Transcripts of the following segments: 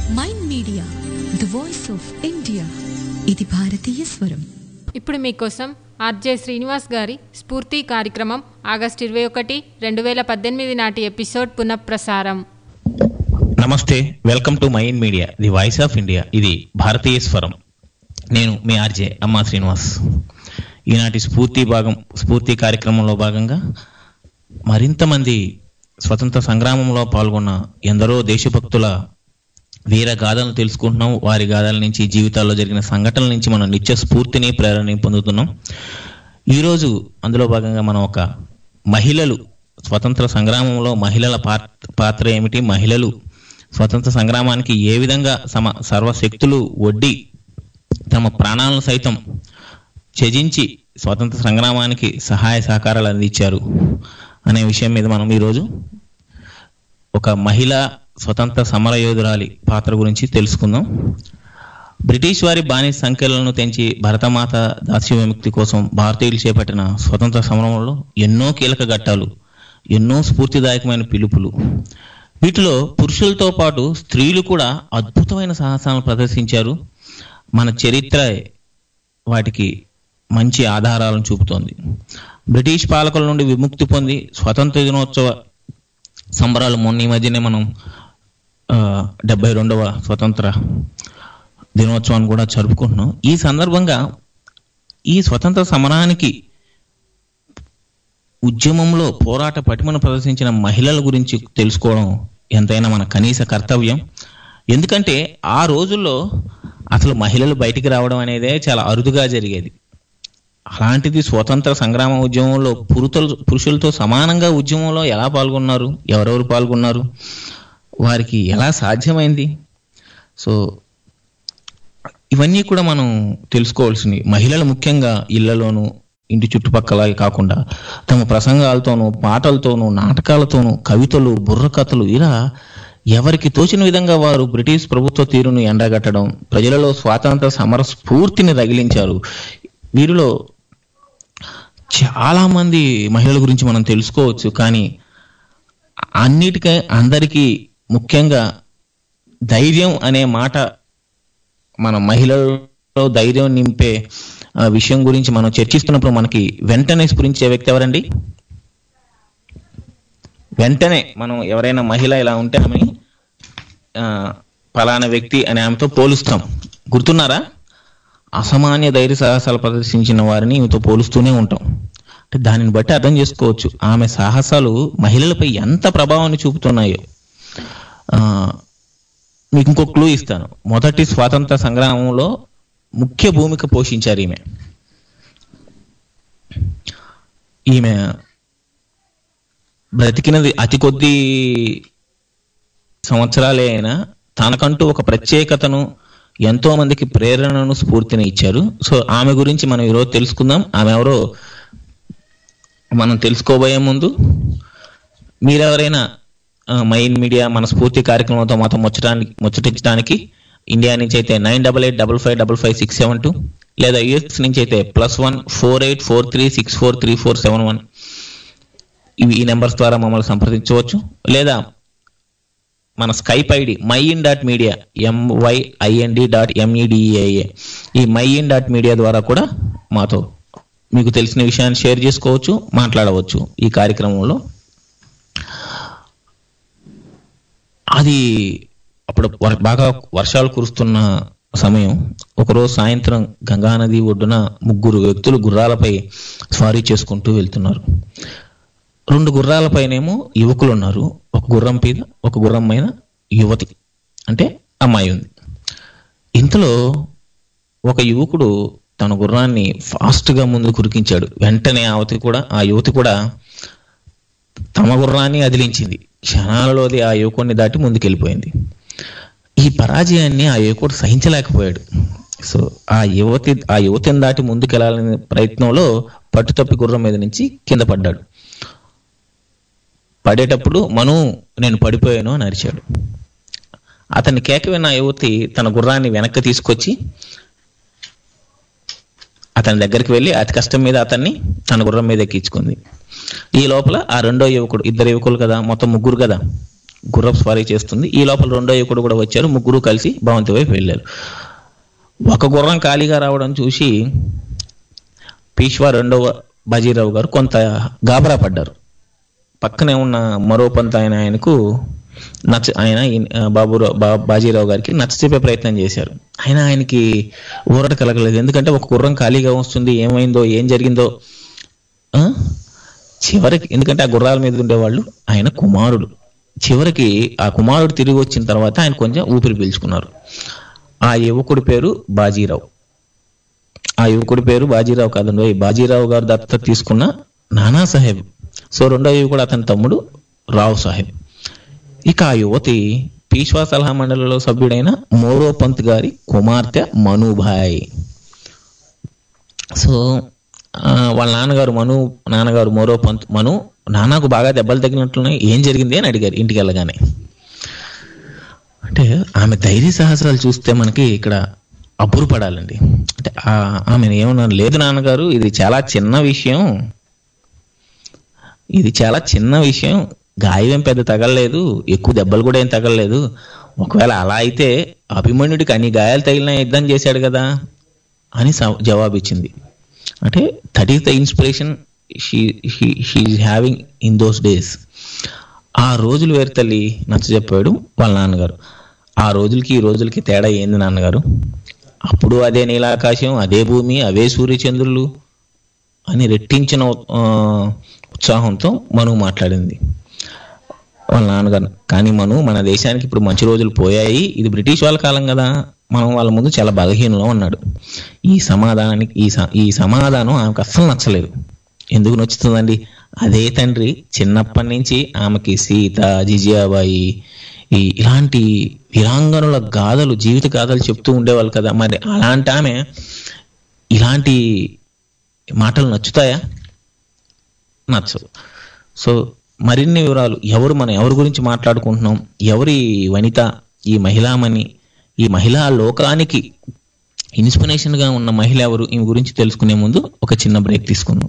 Mind media the voice of India ఇది భారతీయ స్వరం ఇప్పుడు మీకోసం ఆర్జే శ్రీనివాస్ గారి స్ఫూర్తి కార్యక్రమం ఆగస్టు ఇరవై ఒకటి రెండు వేల పద్దెనిమిది నాటి ఎపిసోడ్ పునఃప్రసారం నమస్తే welcome to mind media the voice of India ఇది భారతీయ స్వరం నేను మీ ఆర్జే అమ్మా శ్రీనివాస్ ఈనాటి స్ఫూర్తి భాగం స్ఫూర్తి కార్యక్రమంలో భాగంగా మరింత మంది స్వతంత్ర సంగ్రామంలో పాల్గొన్న ఎందరో దేశభక్తుల వీర గాథలను తెలుసుకుంటున్నాం వారి గాథల నుంచి జీవితాల్లో జరిగిన సంఘటనల నుంచి మనం నిత్య స్ఫూర్తిని ప్రేరణని పొందుతున్నాం ఈరోజు అందులో భాగంగా మనం ఒక మహిళలు స్వతంత్ర సంగ్రామంలో మహిళల పాత్ర పాత్ర ఏమిటి మహిళలు స్వతంత్ర సంగ్రామానికి ఏ విధంగా సమ సర్వశక్తులు ఒడ్డి తమ ప్రాణాలను సైతం త్యజించి స్వాతంత్ర సంగ్రామానికి సహాయ సహకారాలు అందించారు అనే విషయం మీద మనం ఈరోజు ఒక మహిళ స్వతంత్ర సమర యోధురాలి పాత్ర గురించి తెలుసుకుందాం బ్రిటిష్ వారి బానిస సంఖ్యలను తెంచి భరతమాత దాస్య విముక్తి కోసం భారతీయులు చేపట్టిన స్వతంత్ర సమరంలో ఎన్నో కీలక ఘట్టాలు ఎన్నో స్ఫూర్తిదాయకమైన పిలుపులు వీటిలో పురుషులతో పాటు స్త్రీలు కూడా అద్భుతమైన సాహసాలను ప్రదర్శించారు మన చరిత్ర వాటికి మంచి ఆధారాలను చూపుతోంది బ్రిటిష్ పాలకుల నుండి విముక్తి పొంది స్వతంత్ర దినోత్సవ సంబరాలు మొన్న ఈ మధ్యనే మనం ఆ, డెబ్బై రెండవ స్వతంత్ర దినోత్సవాన్ని కూడా జరుపుకుంటున్నాం ఈ సందర్భంగా ఈ స్వతంత్ర సమరానికి ఉద్యమంలో పోరాట పటిమను ప్రదర్శించిన మహిళల గురించి తెలుసుకోవడం ఎంతైనా మన కనీస కర్తవ్యం ఎందుకంటే ఆ రోజుల్లో అసలు మహిళలు బయటికి రావడం అనేదే చాలా అరుదుగా జరిగేది అలాంటిది స్వతంత్ర సంగ్రామ ఉద్యమంలో పురుతలు పురుషులతో సమానంగా ఉద్యమంలో ఎలా పాల్గొన్నారు ఎవరెవరు పాల్గొన్నారు వారికి ఎలా సాధ్యమైంది సో ఇవన్నీ కూడా మనం తెలుసుకోవాల్సినవి మహిళలు ముఖ్యంగా ఇళ్లలోనూ ఇంటి చుట్టుపక్కల కాకుండా తమ ప్రసంగాలతోనూ పాటలతోనూ నాటకాలతోనూ కవితలు బుర్రకథలు ఇలా ఎవరికి తోచిన విధంగా వారు బ్రిటిష్ ప్రభుత్వ తీరును ఎండగట్టడం ప్రజలలో స్వాతంత్ర సమర స్ఫూర్తిని రగిలించారు వీరిలో చాలా మంది మహిళల గురించి మనం తెలుసుకోవచ్చు కానీ అన్నిటికీ అందరికీ ముఖ్యంగా ధైర్యం అనే మాట మన మహిళల్లో ధైర్యం నింపే ఆ, విషయం గురించి మనం చర్చిస్తున్నప్పుడు మనకి వెంటనే స్ఫురించే వ్యక్తి ఎవరండి వెంటనే మనం ఎవరైనా మహిళ ఇలా ఉంటే ఆమె ఆ, ఫలానా వ్యక్తి అనే ఆమెతో పోలుస్తాం గుర్తున్నారా అసామాన్య ధైర్య సాహసాలు ప్రదర్శించిన వారిని ఈమెతో పోలుస్తూనే ఉంటాం అంటే దానిని బట్టి అర్థం చేసుకోవచ్చు ఆమె సాహసాలు మహిళలపై ఎంత ప్రభావాన్ని చూపుతున్నాయో ఆ, మీకు ఇంకో క్లూ ఇస్తాను మొదటి స్వాతంత్ర సంగ్రామంలో ముఖ్య భూమిక పోషించారు ఈమె ఈమె బ్రతికినది అతి కొద్ది సంవత్సరాలే అయినా తనకంటూ ఒక ప్రత్యేకతను ఎంతో మందికి ప్రేరణను స్ఫూర్తిని ఇచ్చారు సో ఆమె గురించి మనం ఈరోజు తెలుసుకుందాం ఆమె ఎవరో మనం తెలుసుకోబోయే ముందు మీరెవరైనా ఆ, మైన్ మీడియా మన స్ఫూర్తి కార్యక్రమంతో మాతో ముచ్చటానికి ముచ్చటించడానికి ఇండియా నుంచి అయితే nine double eight double five double five six seven two లేదా యుఎస్ నుంచి అయితే plus one four eight four three six four three four seven one ఇవి ఈ నెంబర్స్ ద్వారా మమ్మల్ని సంప్రదించవచ్చు లేదా మన Skype ID my in dot media M Y I N D dot M E D I A ఈ మైఇన్ డాట్ మీడియా ద్వారా కూడా మాతో మీకు తెలిసిన విషయాన్ని షేర్ చేసుకోవచ్చు మాట్లాడవచ్చు ఈ కార్యక్రమంలో అది అప్పుడు వర్- బాగా వర్షాలు కురుస్తున్న సమయం ఒకరోజు సాయంత్రం గంగానది ఒడ్డున ముగ్గురు వ్యక్తులు గుర్రాలపై స్వారీ చేసుకుంటూ వెళ్తున్నారు రెండు గుర్రాలపైనేమో యువకులు ఉన్నారు ఒక గుర్రం మీద ఒక గుర్రం పైన యువతి అంటే అమ్మాయి ఉంది ఇంతలో ఒక యువకుడు తన గుర్రాన్ని ఫాస్ట్ గా ముందు కురికించాడు వెంటనే ఆ యువతి కూడా ఆ యువతి కూడా తమ గుర్రాన్ని అదిలించింది క్షణాలలో అది ఆ యువకుడిని దాటి ముందుకెళ్ళిపోయింది ఈ పరాజయాన్ని ఆ యువకుడు సహించలేకపోయాడు సో ఆ యువతి ఆ యువతిని దాటి ముందుకెళ్లాలనే ప్రయత్నంలో పట్టుతప్పి గుర్రం మీద నుంచి కింద పడ్డాడు పడేటప్పుడు మను నేను పడిపోయాను అని అరిచాడు అతన్ని కేక విన్న ఆ యువతి తన గుర్రాన్ని వెనక్కి తీసుకొచ్చి అతని దగ్గరికి వెళ్ళి అతి కష్టం మీద అతన్ని తన గుర్రం మీద ఎక్కించుకుంది ఈ లోపల ఆ రెండో యువకుడు ఇద్దరు యువకులు కదా మొత్తం ముగ్గురు కదా గుర్రపు స్వారీ చేస్తుంది ఈ లోపల రెండో యువకుడు కూడా వచ్చారు ముగ్గురు కలిసి భవంతి వైపు వెళ్ళారు ఒక గుర్రం ఖాళీగా రావడం చూసి పీష్వా రెండవ బాజీరావు గారు కొంత గాబరా పడ్డారు పక్కనే ఉన్న మరో పంత ఆయన ఆయనకు నచ్చ ఆయన ఈ- ఆ, బాబురావు బా బాజీరావు గారికి నచ్చ చెప్పే ప్రయత్నం చేశారు ఆయన ఆయనకి ఊరట కలగలేదు ఎందుకంటే ఒక గుర్రం ఖాళీగా వస్తుంది ఏమైందో ఏం జరిగిందో ఆ? చివరికి ఎందుకంటే ఆ గుర్రాల మీద ఉండేవాళ్ళు ఆయన కుమారుడు చివరికి ఆ కుమారుడు తిరిగి వచ్చిన తర్వాత ఆయన కొంచెం ఊపిరి పీల్చుకున్నారు ఆ యువకుడి పేరు బాజీరావు ఆ యువకుడి పేరు బాజీరావు కాదండి బాజీరావు గారు దత్తత తీసుకున్న నానా సాహెబ్ సో రెండో యువకుడు అతని తమ్ముడు రావు సాహెబ్ ఇక ఆ యువతి పీష్వా సలహా మండలిలో సభ్యుడైన మోరో పంత్ గారి కుమార్తె మనుభాయ్ సో ఆ, వాళ్ళ నాన్నగారు మను నాన్నగారు మోరో పంత్ మను నాన్నకు బాగా దెబ్బలు తగిలినట్లున్నాయి ఏం జరిగింది అని అడిగారు ఇంటికి వెళ్ళగానే అంటే ఆమె ధైర్య సాహసాలు చూస్తే మనకి ఇక్కడ అబ్బురు పడాలండి అంటే ఆ- ఆమె ఏమన్నా లేదు నాన్నగారు ఇది చాలా చిన్న విషయం ఇది చాలా చిన్న విషయం గాయం ఏం పెద్ద తగలలేదు ఎక్కువ దెబ్బలు కూడా ఏం తగలలేదు ఒకవేళ అలా అయితే అభిమన్యుడికి అన్ని గాయాలు తగిలిన యుద్ధం చేశాడు కదా అని స- జవాబిచ్చింది అంటే that is the inspiration she she having in those days ఆ రోజులు వేరు తల్లి నచ్చ చెప్పాడు వాళ్ళ నాన్నగారు ఆ రోజులకి ఈ రోజులకి తేడా ఏంది నాన్నగారు అప్పుడు అదే నీలాకాశం అదే భూమి అవే సూర్యచంద్రులు అని రెట్టించిన ఆ, ఉత్సాహంతో మను మాట్లాడింది వాళ్ళ నాన్నగారు కానీ మను మన దేశానికి ఇప్పుడు మంచి రోజులు పోయాయి ఇది బ్రిటిష్ వాళ్ళ కాలం కదా మనం వాళ్ళ ముందు చాలా బలహీనంలో ఉన్నాడు ఈ సమాధానానికి ఈ స- ఈ సమాధానం ఆమెకు అస్సలు నచ్చలేదు ఎందుకు నచ్చుతుందండి అదే తండ్రి చిన్నప్పటి నుంచి ఆమెకి సీత జిజియాబాయి ఈ ఇలాంటి వీరాంగనుల గాథలు జీవిత గాథలు చెప్తూ ఉండేవాళ్ళు కదా మరి అలాంటి ఆమె ఇలాంటి మాటలు నచ్చుతాయా నచ్చవు సో మరిన్ని వివరాలు ఎవరు మనం ఎవరి గురించి మాట్లాడుకుంటున్నాం ఎవరి వనిత ఈ మహిళామణి ఈ మహిళా లోకానికి ఇన్స్పిరేషన్ గా ఉన్న మహిళ ఎవరు ఈమె గురించి తెలుసుకునే ముందు ఒక చిన్న బ్రేక్ తీసుకుందాం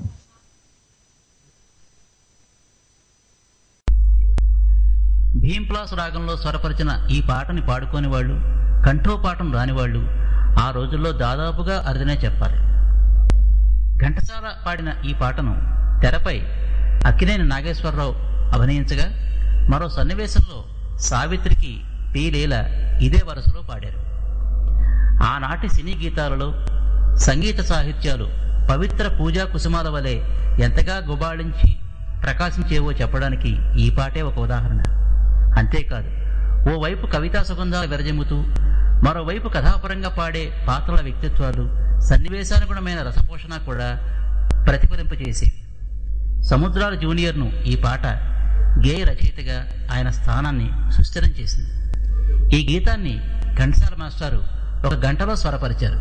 భీంప్లాస్ రాగంలో స్వరపరిచిన ఈ పాటని పాడుకోని వాళ్ళు కంఠో పాఠం రాని వాళ్ళు ఆ రోజుల్లో దాదాపుగా అరుదనే చెప్పాలి ఘంటసాల పాడిన ఈ పాటను తెరపై అక్కినేని నాగేశ్వరరావు అభినయించగా మరో సన్నివేశంలో సావిత్రికి పి లీల ఇదే వరుసలో పాడారు ఆనాటి సినీ గీతాలలో సంగీత సాహిత్యాలు పవిత్ర పూజా కుసుమాల వలె ఎంతగా గుబాళించి ప్రకాశించేవో చెప్పడానికి ఈ పాటే ఒక ఉదాహరణ అంతేకాదు ఓవైపు కవితా సుగంధాలు విరజిమ్ముతూ మరోవైపు కథాపరంగా పాడే పాత్రల వ్యక్తిత్వాలు సన్నివేశానుగుణమైన రసపోషణ కూడా ప్రతిఫలింపచేసేవి సముద్రాల జూనియర్ను ఈ పాట గేయ రచయితగా ఆయన స్థానాన్ని సుస్థిరం చేసింది ఈ గీతాన్ని ఘంటసాల మాస్టారు ఒక గంటలో స్వరపరిచారు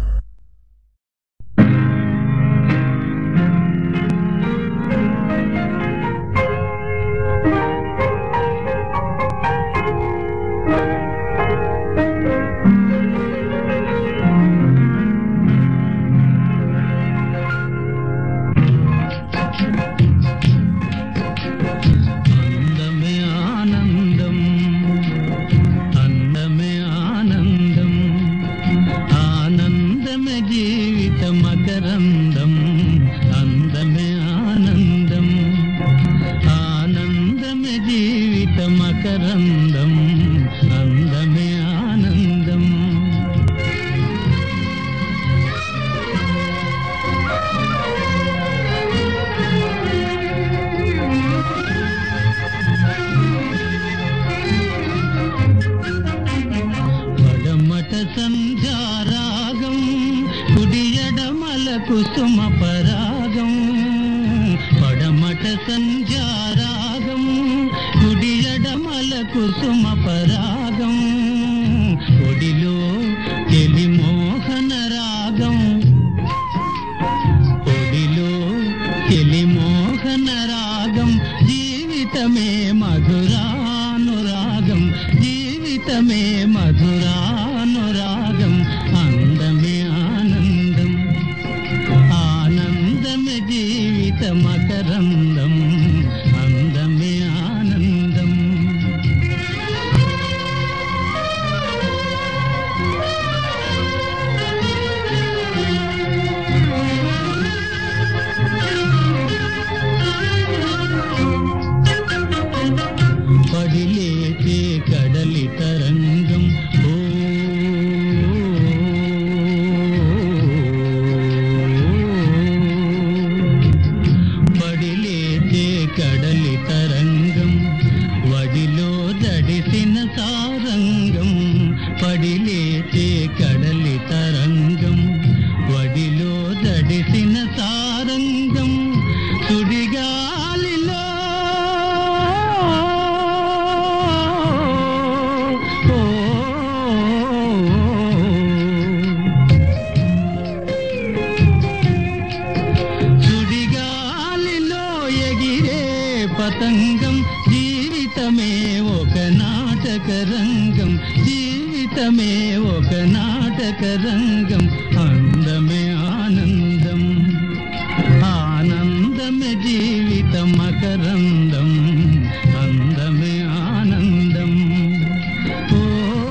అందమే ఆనందం అందమే ఆనందం ఆనందమే జీవిత మకరందం అందమే ఆనందం ఆనందమే జీవిత మకరందం అందమే ఆనందం పడమట సంధ్యారాగం కుడియడమల కుసుమ పరాగం పడమట సంధ్యారాగం కుడియడమల కుసుమ పరాగం ఒడిలో తెలి మోహన రాగం ఒడిలో తెలి మోహన రాగం జీవితమే మధురానురాగం జీవితమే మధురానురాగం అందమే ఆనందం ఆనందమే జీవిత మకరందం అందమే ఆనందం కడలి తరంగం వడిలో దడిసిన సారంగం పడిలేచే కడలి తరంగం వడిలో దడిసిన సారంగం సుడిగాలిలో సుడిగాలిలో ఎగిరే పతంగం జీవితమే ఒక నాటక రంగం జీవితమే ఒక నాటక రంగం అందమే ఆనందం ఆనందమే జీవిత మకరందం అందమే ఆనందం ఓ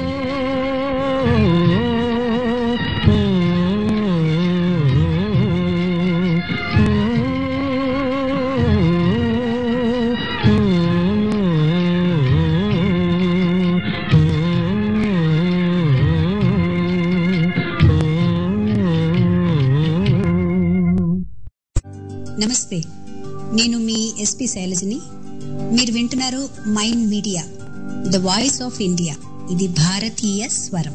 ఓ, నమస్తే నేను మీ ఎస్పి శైలజని మీరు వింటున్నారు mind media the voice of India ఇది భారతీయ స్వరం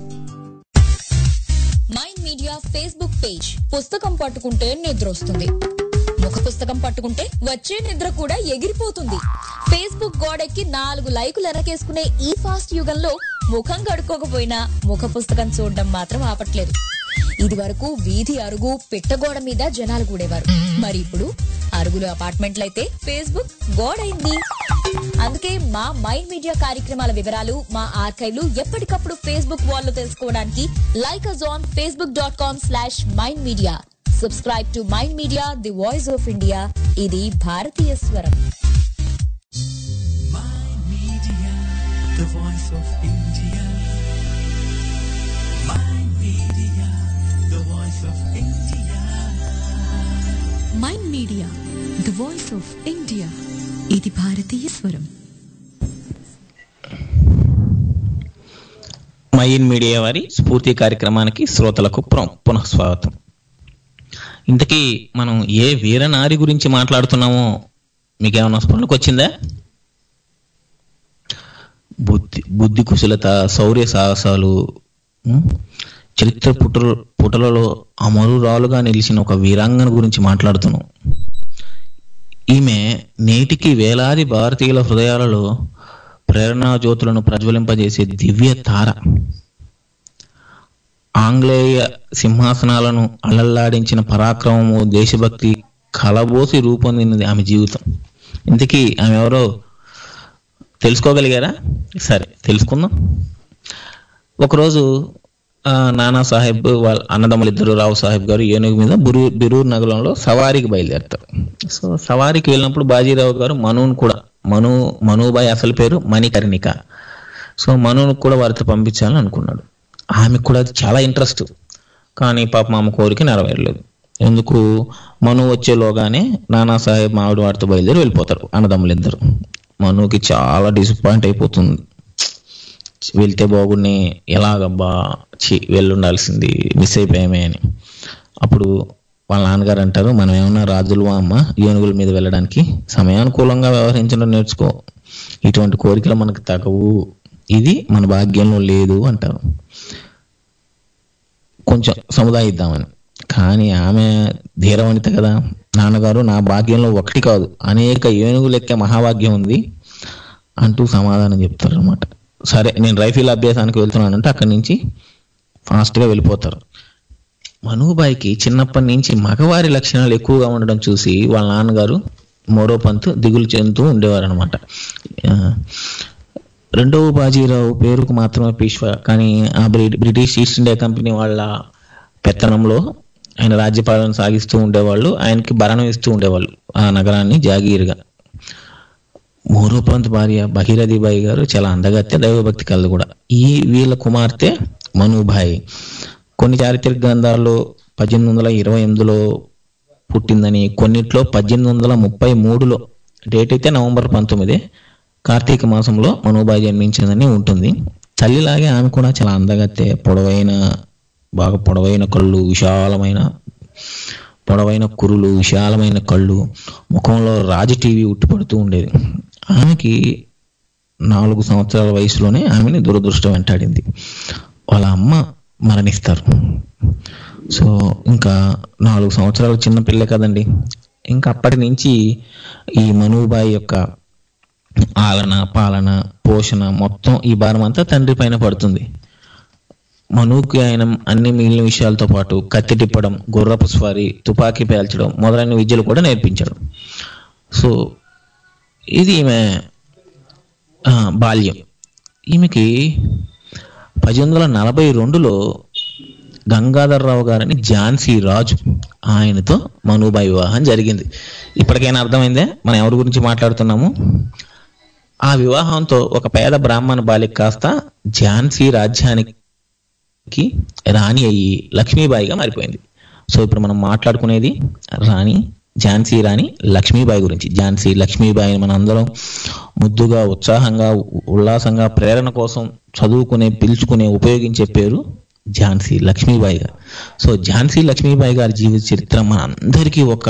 మైండ్ మీడియా ఫేస్బుక్ పేజ్ పుస్తకం పట్టుకుంటే నిద్ర వస్తుంది ముఖ పుస్తకం పట్టుకుంటే వచ్చే నిద్ర కూడా ఎగిరిపోతుంది ఫేస్బుక్ గోడెక్కి నాలుగు లైకులు ఎనకేసుకునే ఈ ఫాస్ట్ యుగంలో ముఖం కడుక్కోకపోయినా ముఖ పుస్తకం చూడడం మాత్రం ఆపట్లేదు ఇది వరకు వీధి అరుగు పిట్టగోడ మీద జనాలు కూడేవారు మరి ఇప్పుడు అరుగులు అపార్ట్మెంట్లయితే ఫేస్బుక్ గోడైంది అందుకే మా మైండ్ మీడియా కార్యక్రమాల వివరాలు మా ఆర్కైవ్లు ఎప్పటికప్పుడు ఫేస్బుక్ వాల్లో తెలుసుకోవడానికి like us on Facebook dot com slash mind media subscribe to mind media the voice of India ఇది భారతీయ స్వరం the voice of India. Mind Media, the voice of India. Mind media the voice of India ఇది భారతీయ స్వరం mine media వారి స్ఫూర్తి కార్యక్రమానికి శ్రోతలకు పున- పునః స్వాగతం ఇంతకీ మనం ఏ వీరనారి గురించి మాట్లాడుతున్నామో మీకేమన్నా స్ఫురణకు వచ్చిందా బుద్ధి బుద్ధి కుశలత శౌర్య సాహసాలు ఉం? చరిత్ర పుటల పుటలలో అమరురాలుగా నిలిచిన ఒక వీరాంగన గురించి మాట్లాడుతున్నాం ఈమె నేటికి వేలాది భారతీయుల హృదయాలలో ప్రేరణా జ్యోతులను ప్రజ్వలింపజేసే దివ్య తార ఆంగ్లేయ సింహాసనాలను అలల్లాడించిన పరాక్రమము దేశభక్తి కలబోసి రూపొందినది ఆమె జీవితం ఇంతకీ ఆమె ఎవరో తెలుసుకోగలిగారా సరే తెలుసుకుందాం ఒకరోజు ఆ, నానా సాహెబ్ వాళ్ళ అన్నదమ్ములు ఇద్దరు రావు సాహెబ్ గారు ఏనుగు మీద బురు బిరూర్ నగరంలో సవారీకి బయలుదేరుతారు సో సవారీకి వెళ్ళినప్పుడు బాజీరావు గారు మనుని కూడా మను మనుబాయి అసలు పేరు మణికర్ణిక సో మనును కూడా వారితో పంపించాలని అనుకున్నాడు ఆమెకు కూడా అది చాలా ఇంట్రెస్ట్ కానీ పాపం ఆమె కోరిక నెరవేరలేదు ఎందుకు మను వచ్చేలోగానే నానా సాహెబ్ మావిడి వాడితో బయలుదేరి వెళ్ళిపోతారు అన్నదమ్ములు ఇద్దరు మనుకి చాలా డిసప్పాయింట్ అయిపోతుంది వెళ్తే బాగుండి ఎలాగబ్బా చి వెళ్ళుండాల్సింది మిస్ అయిపోయామే అని అప్పుడు వాళ్ళ నాన్నగారు అంటారు మనం ఏమన్నా రాజులు అమ్మ ఏనుగుల మీద వెళ్ళడానికి సమయానుకూలంగా వ్యవహరించడం నేర్చుకో ఇటువంటి కోరికలు మనకు తగవు ఇది మన భాగ్యంలో లేదు అంటారు కొంచెం సముదాయిద్దామని కానీ ఆమె ధీరవనిత కదా నాన్నగారు నా భాగ్యంలో ఒకటి కాదు అనేక ఏనుగులు ఎక్కే మహాభాగ్యం ఉంది అంటూ సమాధానం చెప్తారు అనమాట సరే నేను రైఫిల్ అభ్యాసానికి వెళ్తున్నానంటే అక్కడి నుంచి ఫాస్ట్గా వెళ్ళిపోతారు మనుబాయికి చిన్నప్పటి నుంచి మగవారి లక్షణాలు ఎక్కువగా ఉండడం చూసి వాళ్ళ నాన్నగారు మరో పంతు దిగులు చెందుతూ ఉండేవారు అనమాట రెండవ బాజీరావు పేరుకు మాత్రమే పీష్వా కానీ ఆ బ్రి- బ్రిటిష్ ఈస్ట్ ఇండియా కంపెనీ వాళ్ళ పెత్తనంలో ఆయన రాజ్యపాలన సాగిస్తూ ఉండేవాళ్ళు ఆయనకి భరణం ఇస్తూ ఉండేవాళ్ళు ఆ నగరాన్ని జాగీరుగా మూడో ప్రాంత భార్య భగీరథిబాయి గారు చాలా అందగత్తె దైవభక్తి కలదు కూడా ఈ వీళ్ళ కుమార్తె మనుబాయి కొన్ని చారిత్రక గ్రంథాల్లో పద్దెనిమిది వందల ఇరవై ఎనిమిదిలో పుట్టిందని కొన్నిట్లో పద్దెనిమిది వందల ముప్పై మూడులో డేట్ అయితే నవంబర్ పంతొమ్మిది కార్తీక మాసంలో మనుబాయి జన్మించిందని ఉంటుంది తల్లిలాగే ఆమె కూడా చాలా అందగత్తె పొడవైన బాగా పొడవైన కళ్ళు విశాలమైన పొడవైన కురులు విశాలమైన కళ్ళు ముఖంలో రాజ టీవీ ఉట్టిపడుతూ ఉండేది ఆమెకి నాలుగు సంవత్సరాల వయసులోనే ఆమెని దురదృష్టం వెంటాడింది వాళ్ళ అమ్మ మరణిస్తారు సో ఇంకా నాలుగు సంవత్సరాల చిన్న పిల్లే కదండి ఇంకా అప్పటి నుంచి ఈ మనుబాయి యొక్క ఆలన పాలన పోషణ మొత్తం ఈ భారం అంతా తండ్రి పైన పడుతుంది మనుకి ఆయన అన్ని మిగిలిన విషయాలతో పాటు కత్తి తిప్పడం గుర్రపు స్వారీ తుపాకీ పేల్చడం మొదలైన విద్యలు కూడా నేర్పించాడు సో ఇది ఈమె ఆ, బాల్యం ఈమెకి పద్దెనిమిది వందల నలభై రెండులో గంగాధర్రావు గారని ఝాన్సీ రాజు ఆయనతో మనుబాయి వివాహం జరిగింది ఇప్పటికైనా అర్థమైందే మనం ఎవరి గురించి మాట్లాడుతున్నాము ఆ వివాహంతో ఒక పేద బ్రాహ్మణ బాలిక కాస్త ఝాన్సీ రాజ్యానికి రాణి అయ్యి లక్ష్మీబాయిగా మారిపోయింది సో ఇప్పుడు మనం మాట్లాడుకునేది రాణి ఝాన్సీ రాణి లక్ష్మీబాయి గురించి ఝాన్సీ లక్ష్మీబాయిని మన అందరం ముద్దుగా ఉత్సాహంగా ఉల్లాసంగా ప్రేరణ కోసం చదువుకునే పిలుచుకునే ఉపయోగించే పేరు ఝాన్సీ లక్ష్మీబాయి గారు సో ఝాన్సీ లక్ష్మీబాయి గారి జీవిత చరిత్ర మన అందరికీ ఒక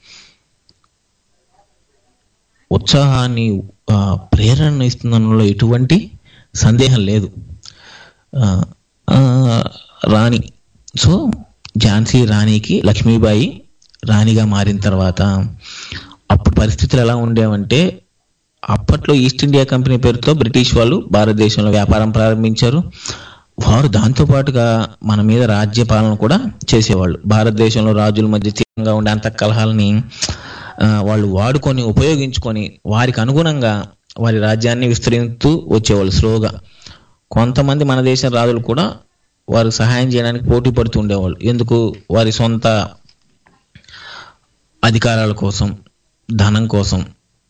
ఉత్సాహాన్ని ఆ, ప్రేరణను ఇస్తుందనలో ఎటువంటి సందేహం లేదు ఆ, ఆ, రాణి సో ఝాన్సీ రాణికి లక్ష్మీబాయి రాణిగా మారిన తర్వాత అప్పుడు పరిస్థితులు ఎలా ఉండేవంటే అప్పట్లో ఈస్ట్ ఇండియా కంపెనీ పేరుతో బ్రిటిష్ వాళ్ళు భారతదేశంలో వ్యాపారం ప్రారంభించారు వారు దాంతో పాటుగా మన మీద రాజ్య పాలన కూడా చేసేవాళ్ళు భారతదేశంలో రాజుల మధ్య తీవ్రంగా ఉండే అంత కలహాలని ఆ, వాళ్ళు వాడుకొని ఉపయోగించుకొని వారికి అనుగుణంగా వారి రాజ్యాన్ని విస్తరిస్తూ వచ్చేవాళ్ళు స్లోగా కొంతమంది మన దేశ రాజులు కూడా వారు సహాయం చేయడానికి పోటీ పడుతూ ఉండేవాళ్ళు ఎందుకు వారి సొంత అధికారాల కోసం ధనం కోసం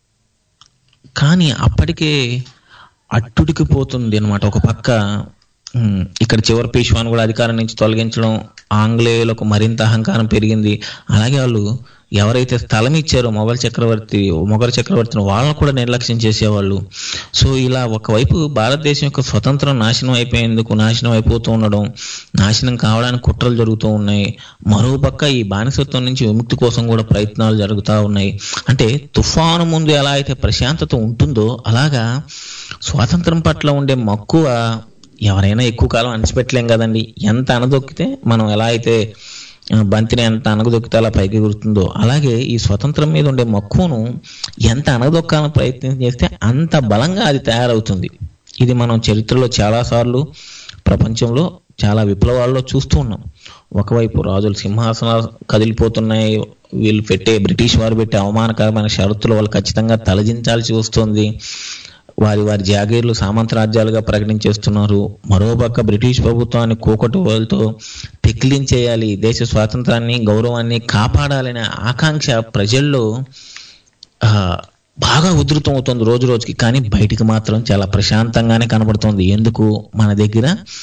కానీ అప్పటికే అట్టుడికి పోతుంది అనమాట ఒక పక్క ఉమ్, ఇక్కడ చివరి పేష్వాను కూడా అధికారం నుంచి తొలగించడం ఆంగ్లేయులకు మరింత అహంకారం పెరిగింది అలాగే వాళ్ళు ఎవరైతే స్థలం ఇచ్చారో మొఘల్ చక్రవర్తి మొఘల్ చక్రవర్తిని వాళ్ళని కూడా నిర్లక్ష్యం చేసేవాళ్ళు సో ఇలా ఒకవైపు భారతదేశం యొక్క స్వతంత్రం నాశనం అయిపోయేందుకు నాశనం అయిపోతూ ఉండడం నాశనం కావడానికి కుట్రలు జరుగుతూ ఉన్నాయి మరోపక్క ఈ బానిసత్వం నుంచి విముక్తి కోసం కూడా ప్రయత్నాలు జరుగుతూ ఉన్నాయి అంటే తుఫాను ముందు ఎలా అయితే ప్రశాంతత ఉంటుందో అలాగా స్వాతంత్రం పట్ల ఉండే మక్కువ ఎవరైనా ఎక్కువ కాలం అణిచిపెట్టలేం కదండి ఎంత అనదొక్కితే మనం ఎలా అయితే ఆ, బంతిని ఎంత అనగదొక్కితే అలా పైకి ఎగురుతుందో అలాగే ఈ స్వతంత్రం మీద ఉండే మక్కువను ఎంత అనగదొక్కాలని ప్రయత్నం చేస్తే అంత బలంగా అది తయారవుతుంది ఇది మనం చరిత్రలో చాలాసార్లు ప్రపంచంలో చాలా విప్లవాల్లో చూస్తూ ఉన్నాం ఒకవైపు రాజులు సింహాసనాలు కదిలిపోతున్నాయి వీళ్ళు పెట్టే బ్రిటిష్ వారు పెట్టే అవమానకరమైన షరతులు వాళ్ళు ఖచ్చితంగా తలదించాల్సి వస్తుంది వారి వారి జాగీర్లు సామంత రాజ్యాలుగా ప్రకటించేస్తున్నారు మరోపక్క బ్రిటిష్ ప్రభుత్వాన్ని కోకటి వాళ్ళతో పెకిలించేయాలి దేశ స్వాతంత్రాన్ని గౌరవాన్ని కాపాడాలనే ఆకాంక్ష ప్రజల్లో ఆ, బాగా ఉధృతం అవుతుంది రోజు రోజుకి కానీ బయటికి మాత్రం చాలా ప్రశాంతంగానే కనబడుతుంది ఎందుకు మన దగ్గర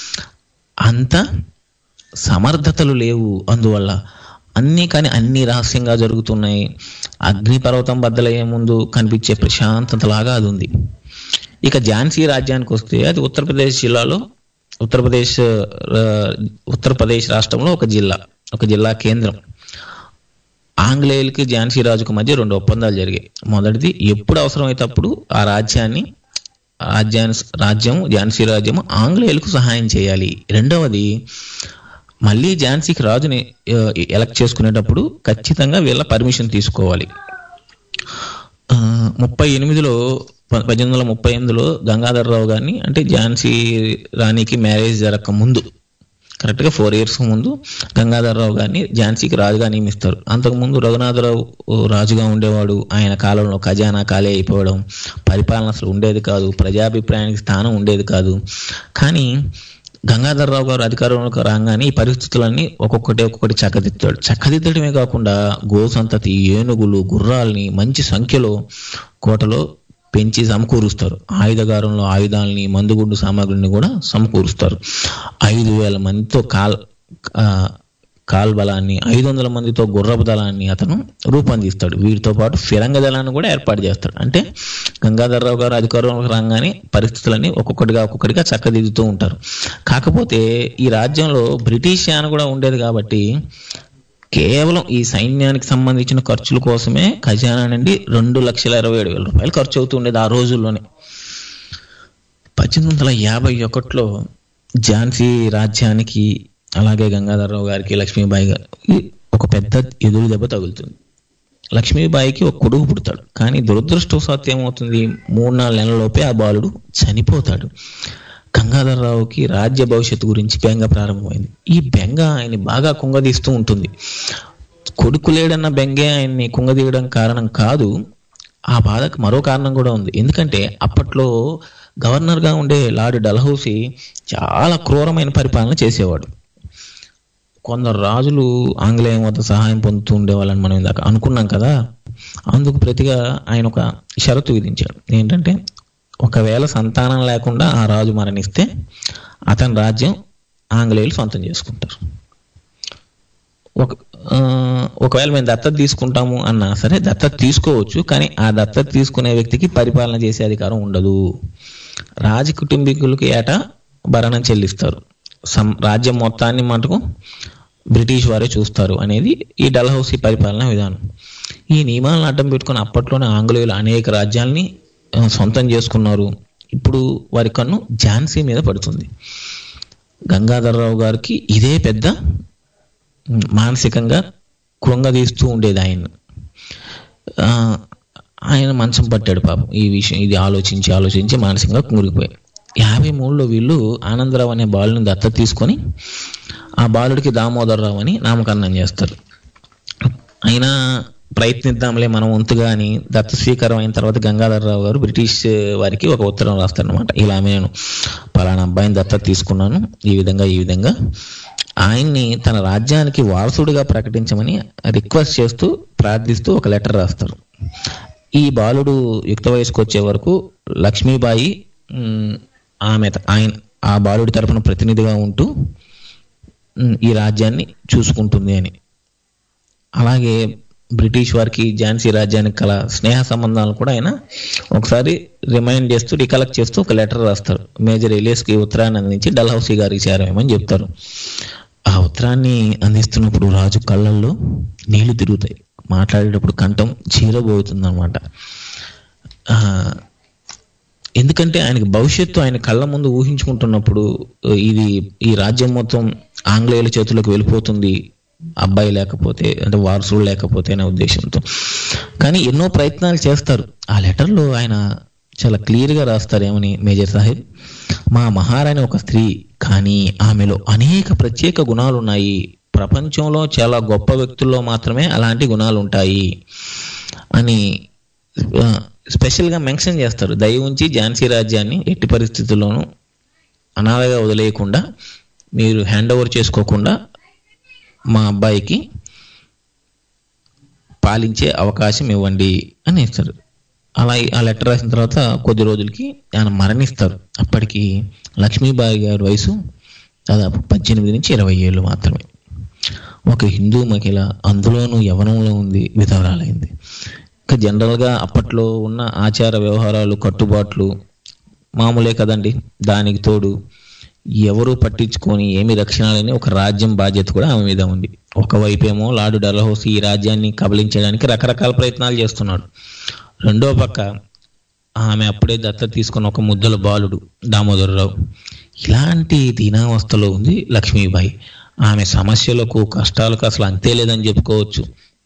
అంత సమర్థతలు లేవు అందువల్ల అన్నీ కానీ అన్ని రహస్యంగా జరుగుతున్నాయి అగ్నిపర్వతం బద్దలయ్యే ముందు కనిపించే ప్రశాంతతలాగా అది ఉంది ఇక ఝాన్సీ రాజ్యానికి వస్తే అది ఉత్తరప్రదేశ్ జిల్లాలో ఉత్తరప్రదేశ్ ఆ, ఉత్తరప్రదేశ్ రాష్ట్రంలో ఒక జిల్లా ఒక జిల్లా కేంద్రం ఆంగ్లేయులకి ఝాన్సీ రాజుకు మధ్య రెండు ఒప్పందాలు జరిగాయి మొదటిది ఎప్పుడు అవసరమైతే అప్పుడు ఆ రాజ్యాన్ని రాజ్యాన్ని రాజ్యం ఝాన్సీ రాజ్యం ఆంగ్లేయులకు సహాయం చేయాలి రెండవది మళ్ళీ ఝాన్సీకి రాజుని ఆ, ఎలక్ట్ చేసుకునేటప్పుడు ఖచ్చితంగా వీళ్ళ పర్మిషన్ తీసుకోవాలి ఆ, ముప్పై ఎనిమిదిలో ప- పద్దెనిమిది వందల ముప్పై ఎనిమిదిలో గంగాధర్రావు గారిని అంటే ఝాన్సీ రాణికి మ్యారేజ్ జరగక ముందు కరెక్ట్గా ఫోర్ ఇయర్స్ ముందు గంగాధర్రావు గారిని ఝాన్సీకి రాజుగా నియమిస్తారు అంతకుముందు రఘునాథరావు ఓ రాజుగా ఉండేవాడు ఆయన కాలంలో ఖజానా ఖాళీ అయిపోవడం పరిపాలన అసలు ఉండేది కాదు ప్రజాభిప్రాయానికి స్థానం ఉండేది కాదు కానీ గంగాధర్రావు గారు అధికారంలోకి రాగానే ఈ పరిస్థితులన్నీ ఒక్కొక్కటి ఒక్కొక్కటి చక్కదిద్దాడు చక్కదిద్దడమే కాకుండా గోసంతతి ఏనుగులు గుర్రాల్ని మంచి సంఖ్యలో కోటలో పెంచి సమకూరుస్తారు ఆయుధగారంలో ఆయుధాలని మందుగుండు సామాగ్రిని కూడా సమకూరుస్తారు ఐదు వేల మందితో కాల్ ఆ, కాల్ బలాన్ని ఐదు వందల మందితో గుర్రపు దళాన్ని అతను రూపొందిస్తాడు వీటితో పాటు ఫిరంగ దళాన్ని కూడా ఏర్పాటు చేస్తాడు అంటే గంగాధర్రావు గారు అధికారంలోకి రాగానే పరిస్థితులన్నీ ఒక్కొక్కటిగా ఒక్కొక్కటిగా చక్కదిద్దుతూ ఉంటారు కాకపోతే ఈ రాజ్యంలో బ్రిటిష్ యాన కూడా ఉండేది కాబట్టి కేవలం ఈ సైన్యానికి సంబంధించిన ఖర్చుల కోసమే ఖజానా నుండి రెండు లక్షల ఇరవై ఏడు వేల రూపాయలు ఖర్చు అవుతూ ఉండేది ఆ రోజుల్లోనే పద్దెనిమిది వందల యాభై ఒకటిలో ఝాన్సీ రాజ్యానికి అలాగే గంగాధరరావు గారికి లక్ష్మీబాయి గారికి ఒక పెద్ద ఎదురు దెబ్బ తగులుతుంది లక్ష్మీబాయికి ఒక కొడుకు పుడతాడు కానీ దురదృష్టవశాత్తు ఏమవుతుంది మూడు నాలుగు నెలలలోపే ఆ బాలుడు చనిపోతాడు గంగాధరరావుకి రాజ్య భవిష్యత్తు గురించి బెంగ ప్రారంభమైంది ఈ బెంగ ఆయన్ని బాగా కుంగదీస్తూ ఉంటుంది కొడుకు లేడన్న బెంగే ఆయన్ని కుంగదీయడం కారణం కాదు ఆ బాధకు మరో కారణం కూడా ఉంది ఎందుకంటే అప్పట్లో గవర్నర్గా ఉండే లార్డ్ డల్హౌసీ చాలా క్రూరమైన పరిపాలన చేసేవాడు కొందరు రాజులు ఆంగ్లేయం వద్ద సహాయం పొందుతూ ఉండేవాళ్ళని మనం ఇందాక అనుకున్నాం కదా అందుకు ప్రతిగా ఆయన ఒక షరతు విధించాడు ఏంటంటే ఒకవేళ సంతానం లేకుండా ఆ రాజు మరణిస్తే అతని రాజ్యం ఆంగ్లేయులు సొంతం చేసుకుంటారు ఒక ఆ, ఒకవేళ మేము దత్తత తీసుకుంటాము అన్నా సరే దత్తత తీసుకోవచ్చు కానీ ఆ దత్తత తీసుకునే వ్యక్తికి పరిపాలన చేసే అధికారం ఉండదు రాజ కుటుంబీకులకి ఏటా భరణం చెల్లిస్తారు సం రాజ్యం మొత్తాన్ని మటుకు బ్రిటిష్ వారే చూస్తారు అనేది ఈ డల్హౌసీ పరిపాలనా విధానం ఈ నియమాలను అడ్డం పెట్టుకుని అప్పట్లోనే ఆంగ్లేయులు అనేక రాజ్యాల్ని ఆ, సొంతం చేసుకున్నారు ఇప్పుడు వారి కన్ను ఝాన్సీ మీద పడుతుంది గంగాధరరావు గారికి ఇదే పెద్ద ఉమ్, మానసికంగా కృంగదీస్తూ ఉండేది ఆయన ఆ, ఆయన మంచం పట్టాడు పాపం ఈ విషయం ఇది ఆలోచించి ఆలోచించి మానసికంగా కుంగిపోయాడు యాభై మూడులో వీళ్ళు ఆనందరావు అనే బాలుని దత్తత తీసుకొని ఆ బాలుడికి దామోదరరావు అని నామకరణం చేస్తారు అయినా ప్రయత్నిద్దాంలే మనం వంతుగా అని దత్త స్వీకారం అయిన తర్వాత గంగాధరరావు గారు బ్రిటిష్ వారికి ఒక ఉత్తరం రాస్తారనమాట ఇలా నేను పలానా అబ్బాయిని దత్తత తీసుకున్నాను ఈ విధంగా ఈ విధంగా ఆయన్ని తన రాజ్యానికి వారసుడిగా ప్రకటించమని రిక్వెస్ట్ చేస్తూ ప్రార్థిస్తూ ఒక లెటర్ రాస్తారు ఈ బాలుడు యుక్త వయసుకు వచ్చే వరకు లక్ష్మీబాయి ఉమ్, ఆమె త- ఆయన ఆ బాలుడి తరపున ప్రతినిధిగా ఉంటూ ఉమ్, ఈ రాజ్యాన్ని చూసుకుంటుంది అని అలాగే బ్రిటిష్ వారికి ఝాన్సీ రాజ్యానికి కల స్నేహ సంబంధాలను కూడా ఆయన ఒకసారి రిమైండ్ చేస్తూ రికలెక్ట్ చేస్తూ ఒక లెటర్ రాస్తారు మేజర్ ఎలియస్కి ఉత్తరాన్ని అందించి డల్హౌసీ గారికి చేరవేమని చెప్తారు ఆ ఉత్తరాన్ని అందిస్తున్నప్పుడు రాజు కళ్ళల్లో నీళ్లు తిరుగుతాయి మాట్లాడేటప్పుడు కంఠం చీరబోతుంది అనమాట ఎందుకంటే ఆయనకి భవిష్యత్తు ఆయన కళ్ళ ముందు ఊహించుకుంటున్నప్పుడు ఇది ఈ రాజ్యం మొత్తం ఆంగ్లేయుల చేతులకు వెళ్ళిపోతుంది అబ్బాయి లేకపోతే అంటే వారసుడు లేకపోతే అనే ఉద్దేశంతో కానీ ఎన్నో ప్రయత్నాలు చేస్తారు ఆ లెటర్లో ఆయన చాలా క్లియర్గా రాస్తారు ఏమని మేజర్ సాహెబ్ మా మహారాణి ఒక స్త్రీ కానీ ఆమెలో అనేక ప్రత్యేక గుణాలు ఉన్నాయి ప్రపంచంలో చాలా గొప్ప వ్యక్తుల్లో మాత్రమే అలాంటి గుణాలు ఉంటాయి అని ఆ, స్పెషల్గా మెన్షన్ చేస్తారు దయ ఉంచి ఝాన్సీ రాజ్యాన్ని ఎట్టి పరిస్థితుల్లోనూ అనాథగా వదిలేయకుండా మీరు హ్యాండ్ ఓవర్ చేసుకోకుండా మా అబ్బాయికి పాలించే అవకాశం ఇవ్వండి అని ఇస్తారు అలా ఆ లెటర్ రాసిన తర్వాత కొద్ది రోజులకి ఆయన మరణిస్తారు అప్పటికి లక్ష్మీబాయి గారి వయసు దాదాపు పద్దెనిమిది నుంచి ఇరవై ఏళ్ళు మాత్రమే ఒక హిందూ మహిళ అందులోనూ యవనంలో ఉంది విధవరాలైంది ఇంకా జనరల్గా అప్పట్లో ఉన్న ఆచార వ్యవహారాలు కట్టుబాట్లు మామూలే కదండి దానికి తోడు ఎవరు పట్టించుకొని ఏమి రక్షణ లేని ఒక రాజ్యం బాధ్యత కూడా ఆమె మీద ఉంది ఒకవైపేమో లార్డు డల్హౌసీ ఈ రాజ్యాన్ని కబలించడానికి రకరకాల ప్రయత్నాలు చేస్తున్నాడు రెండో పక్క ఆమె అప్పుడే దత్తత తీసుకున్న ఒక ముద్దల బాలుడు దామోదరరావు ఇలాంటి దీనావస్థలో ఉంది లక్ష్మీబాయి ఆమె సమస్యలకు కష్టాలకు అసలు అంతే లేదని చెప్పుకోవచ్చు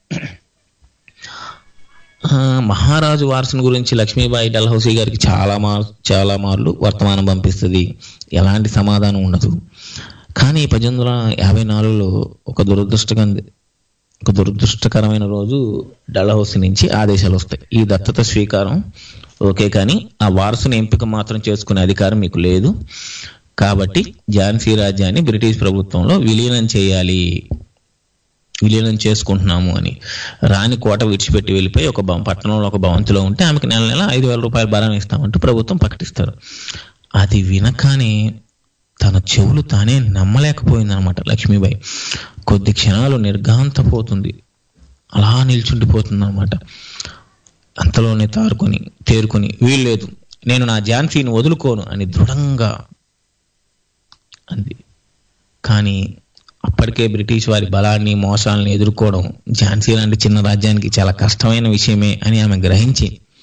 ఆ, మహారాజు వారసుని గురించి లక్ష్మీబాయి డల్హౌసీ గారికి చాలా మార్ చాలా మార్లు వర్తమానం పంపిస్తుంది ఎలాంటి సమాధానం ఉండదు కానీ పద్దెనిమిది వందల యాభై నాలుగులో ఒక దురదృష్టకం ఒక దురదృష్టకరమైన రోజు డల్హౌసీ నుంచి ఆదేశాలు వస్తాయి ఈ దత్తత స్వీకారం ఓకే కానీ ఆ వారసుని ఎంపిక మాత్రం చేసుకునే అధికారం మీకు లేదు కాబట్టి ఝాన్సీ రాజ్యాన్ని బ్రిటిష్ ప్రభుత్వంలో విలీనం చేయాలి విలీనం చేసుకుంటున్నాము అని రాణి కోట విడిచిపెట్టి వెళ్ళిపోయి ఒక భవ- పట్టణంలో ఒక భవంతిలో ఉంటే ఆమెకి నెల నెల ఐదు వేల రూపాయలు భారం ఇస్తామంటూ ప్రభుత్వం ప్రకటిస్తారు అది వినగానే తన చెవులు తానే నమ్మలేకపోయింది అనమాట లక్ష్మీబాయి కొద్ది క్షణాలు నిర్ఘాంతపోతుంది అలా నిల్చుండిపోతుంది అనమాట అంతలోనే తారుకొని తేరుకొని వీల్లేదు నేను నా ఝాన్సీని వదులుకోను అని దృఢంగా అంది కానీ అప్పటికే బ్రిటిష్ వారి బలాన్ని మోసాలని ఎదుర్కోవడం ఝాన్సీ లాంటి చిన్న రాజ్యానికి చాలా కష్టమైన విషయమే అని ఆమె గ్రహించి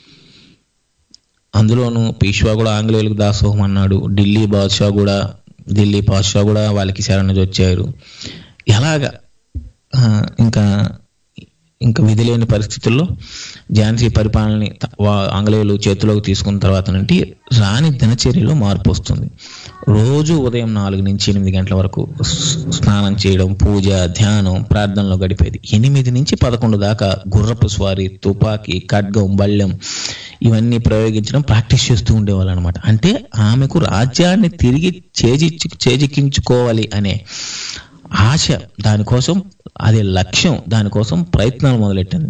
అందులోనూ పీష్వా కూడా ఆంగ్లేయులకు దాసోహం అన్నాడు ఢిల్లీ బాద్షా కూడా ఢిల్లీ బాద్షా కూడా వాళ్ళకి శరణు వచ్చారు ఎలాగా ఆ, ఇంకా ఇంకా విధి లేని పరిస్థితుల్లో ఝాన్సీ పరిపాలనని త- వా- ఆంగ్లేయులు చేతిలోకి తీసుకున్న తర్వాత నుండి రాణి దినచర్యలో మార్పు వస్తుంది రోజు ఉదయం నాలుగు నుంచి ఎనిమిది గంటల వరకు స్- స్నానం చేయడం పూజ ధ్యానం ప్రార్థనలో గడిపేది ఎనిమిది నుంచి పదకొండు దాకా గుర్రపు స్వారీ తుపాకీ ఖడ్గం బళ్ళెం ఇవన్నీ ప్రయోగించడం ప్రాక్టీస్ చేస్తూ ఉండేవాళ్ళు అనమాట అంటే ఆమెకు రాజ్యాన్ని తిరిగి చేజి చేజిక్కించుకోవాలి అనే ఆశ దానికోసం అదే లక్ష్యం దానికోసం ప్రయత్నాలు మొదలెట్టింది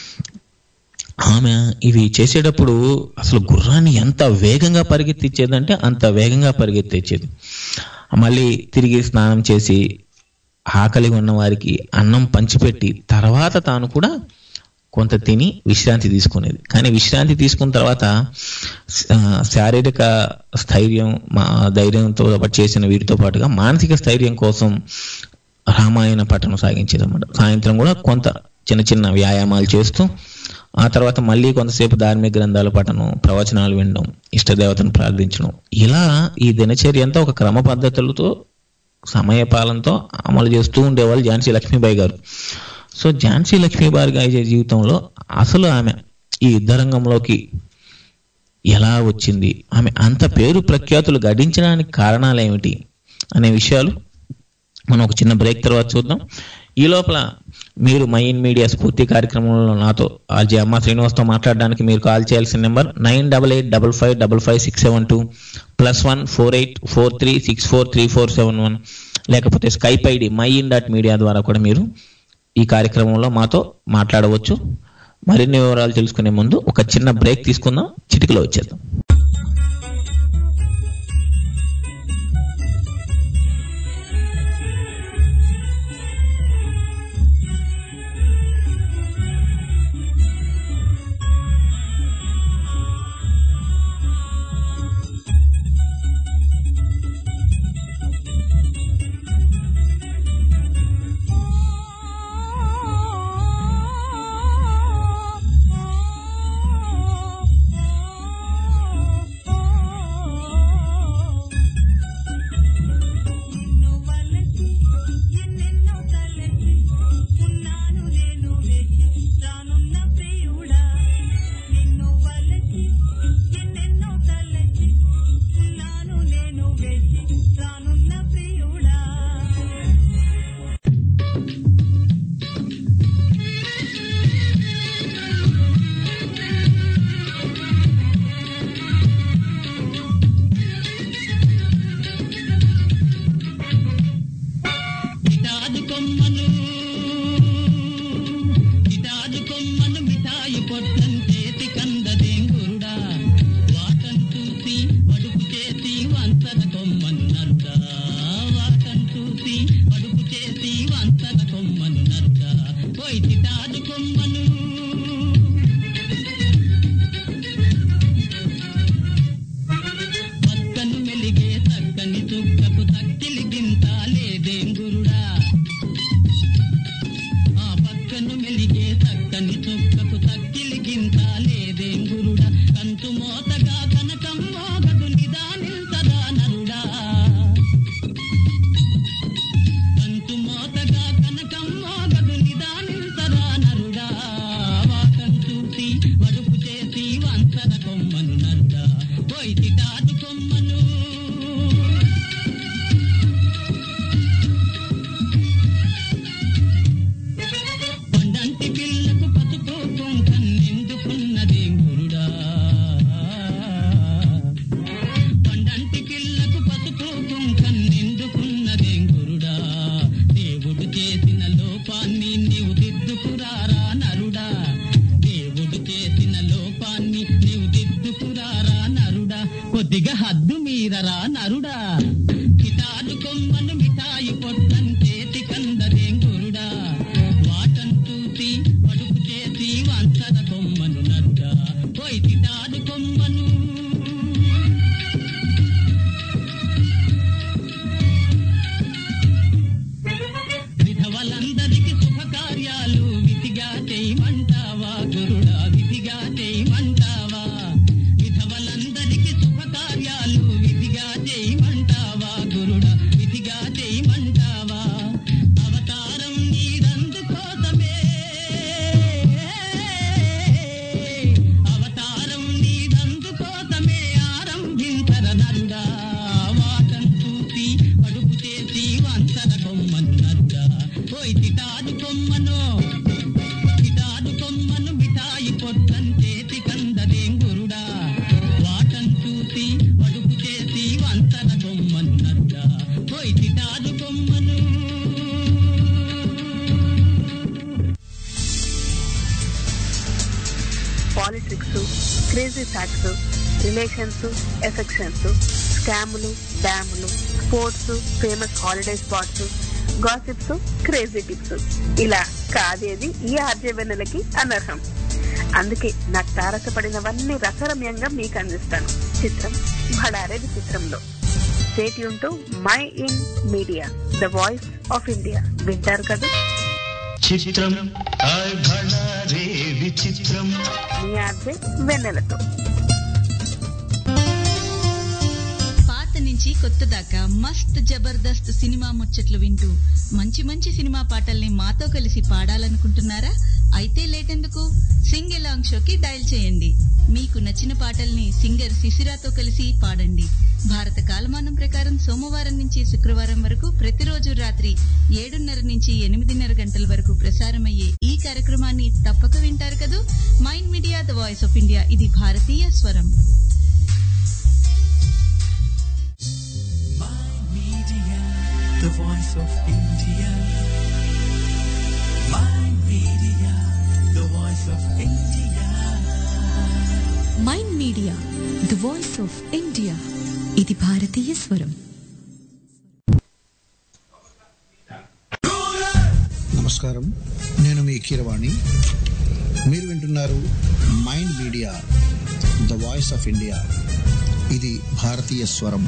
ఆమె ఇవి చేసేటప్పుడు అసలు గుర్రాన్ని ఎంత వేగంగా పరిగెత్తించేదంటే అంత వేగంగా పరిగెత్తించేది మళ్ళీ తిరిగి స్నానం చేసి ఆకలి ఉన్న వారికి అన్నం పంచిపెట్టి తర్వాత తాను కూడా కొంత తిని విశ్రాంతి తీసుకునేది కానీ విశ్రాంతి తీసుకున్న తర్వాత ఆ, శారీరక స్థైర్యం మా ధైర్యంతో పాటు చేసిన వీటితో పాటుగా మానసిక స్థైర్యం కోసం రామాయణ పఠనం సాగించేది అనమాట సాయంత్రం కూడా కొంత చిన్న చిన్న వ్యాయామాలు చేస్తూ ఆ తర్వాత మళ్ళీ కొంతసేపు ధార్మిక గ్రంథాల పఠనం ప్రవచనాలు వినడం ఇష్టదేవతను ప్రార్థించడం ఇలా ఈ దినచర్య అంతా ఒక క్రమ పద్ధతులతో సమయపాలనతో అమలు చేస్తూ ఉండేవాళ్ళు ఝాన్సీ లక్ష్మీబాయి గారు సో ఝాన్సీ లక్ష్మీబాయి గారి జీవితంలో అసలు ఆమె ఈ యుద్ధరంగంలోకి ఎలా వచ్చింది ఆమె అంత పేరు ప్రఖ్యాతులు గడించడానికి కారణాలు ఏమిటి అనే విషయాలు మనం ఒక చిన్న బ్రేక్ తర్వాత చూద్దాం ఈ లోపల మీరు మైన్ మీడియా స్ఫూర్తి కార్యక్రమంలో నాతో ఆర్జే అమ్మ శ్రీనివాస్తో మాట్లాడడానికి మీరు కాల్ చేయాల్సిన number nine double eight double five double five six seven two plus one four eight four three six four three four seven one లేకపోతే Skype ID my in dot media ద్వారా కూడా మీరు ఈ కార్యక్రమంలో మాతో మాట్లాడవచ్చు మరిన్ని వివరాలు తెలుసుకునే ముందు ఒక చిన్న బ్రేక్ తీసుకుందాం చిటికలో వచ్చేద్దాం గిటారు కొమ్మను గిటారు కొమ్మను మిఠాయి పొట్టం చేతి కందదేం గురుడా వాటం చూసి వడుపు చేసి వంతన కొమ్మను నరుడా వాటం చూసి వడుపు చేసి వంతన కొమ్మను నరుడా పోయి గిటారు కొమ్మను పక్కను మెలిగే చక్కని చుక్కకు తక్కిలి గింత లేదేం గురుడా ఆ పక్కను మెలిగే చక్కని చుక్కకు తక్కిలి గింత లేదేం గురుడా కంచు మోతగా కనకం మోగదు నిదానిల్సదా నరుడా కంచు మోతగా కనకం మోగదు నిదానిల్సదా నరుడా వాకం చూసి వడుపు చేసి వంతన కొమ్మను నరుడా పోయి తిటాదు కొమ్మను కొండంటి పిల్లకు పసుపు కుంకం నిండుకున్నదే గురుడా కొండంటి పిల్లకు పసుపు కుంకం నిండుకున్నదే గురుడా దేవుడు చేసిన లోపాన్ని నీవు దిద్దుకురారా నరుడా దేవుడు చేసిన లోపాన్ని నీవు దిద్దుకురారా నరుడా కొద్దిగా హద్దు మీరరా నరుడా గిటారు కొమ్మను మిఠాయి పొట్టం చేతి కందదేం గురుడా వాటం చూసి వడుపు చేసి వంచన కొమ్మను నరుడా పోయి గిటారు కొమ్మను హ్యాక్స్ రిలేషన్స్ ఎఫెక్షన్స్ స్కాములు డ్యాములు sports famous holiday spots gossips crazy tips ఇలా కాదేది ఈ ఆర్జే వెన్నెలకి అనర్హం అందుకే నాకు తారసపడినవన్నీ రసరమ్యంగా మీకు అందిస్తాను చిత్రం భడారే విచిత్రంలో స్టేట్ యూన్ my in media the voice of India వింటారు కదా చిత్రం హాయ్ భళా రే విచిత్రం మీ ఆర్జే వెన్నెలతో పాత నుంచి కొత్త దాకా మస్త్ జబర్దస్త్ సినిమా ముచ్చట్లు వింటూ మంచి మంచి సినిమా పాటల్ని మాతో కలిసి పాడాలనుకుంటున్నారా అయితే లేటెందుకు సింగ్ ఎలాంగ్ షోకి డయల్ చేయండి మీకు నచ్చిన పాటల్ని సింగర్ శిశిరాతో కలిసి పాడండి భారత కాలమానం ప్రకారం సోమవారం నుంచి శుక్రవారం వరకు ప్రతిరోజు రాత్రి ఏడున్నర నుంచి ఎనిమిదిన్నర గంటల వరకు ప్రసారమయ్యే ఈ కార్యక్రమాన్ని తప్పక వింటారు కదూ mind media the voice of India ఇది భారతీయ స్వరం Media, the voice of India. My media, the voice of India. Mind media the voice of India ఇది భారతీయ స్వరం నమస్కారం నేను మీ కీరవాణి మీరు వింటున్నారు mind media the voice of India ఇది భారతీయ స్వరం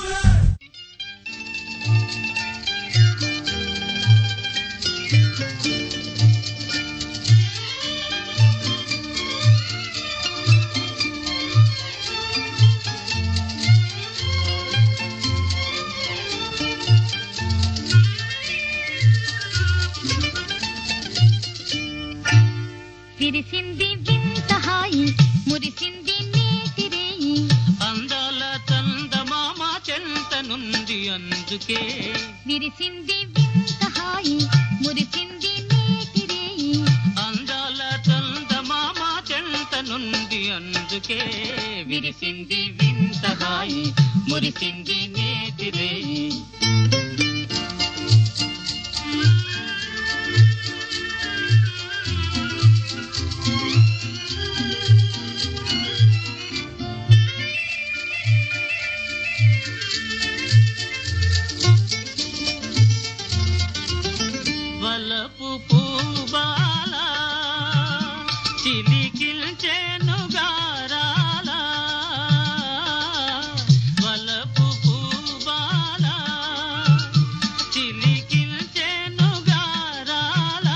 విరిసింది వింత హాయి మురిసింది నీటి రేయి అందాల చందమామ చెంత నుండి అందుకే విరిసింది వింత హాయి మురిసింది నీటి రేయి అందాల చందమామ చెంత నుండి అందుకే విరిసింది వింత హాయి మురిసింది నేతి రేయి వలపు పూబాల చిలికిల్చెను గారాల వలపు పూబాల చిలికిల్చెను గారాల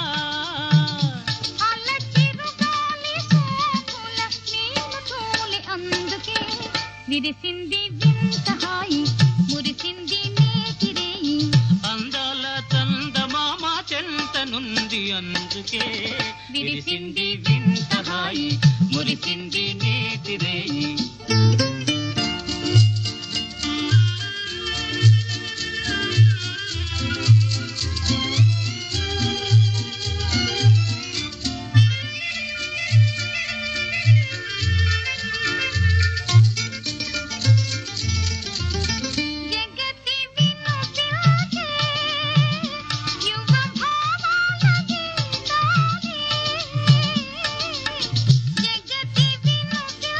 అలచిరుగాలి సోకుల నీళ్లు తోలి అందుకే విరిసింది వింత హాయి మురిసింది నీటి రేయి అందాల చందమామ చెంత నుండి అందుకే విరిసింది వింత హాయి మురిసింది నేతి రేయి జగతి వినుతించే యువ భావాల గీతాలే. జగతి వినుతించే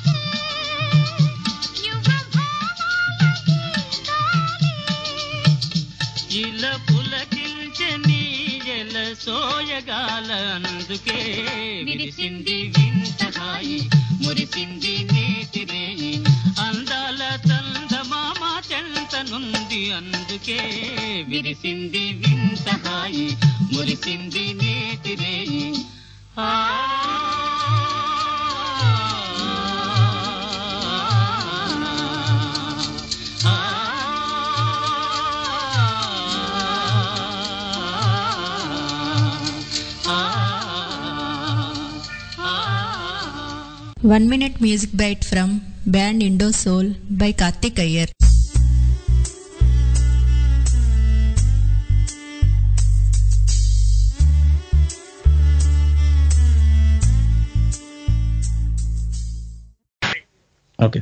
యువ భావాల గీతాలే. ఇలా పులకిల్చె నీయల సోయగాల అందుకే విరిసింది వింత హాయి మురిసింది నేతి రేయి అందాల చందమామ చెంత నుండి అందుకే విరిసింది వింత హాయి మురిసింది నేతి రేయి ఆ One minute music bite from band Indo Soul by Karthik Iyer. Okay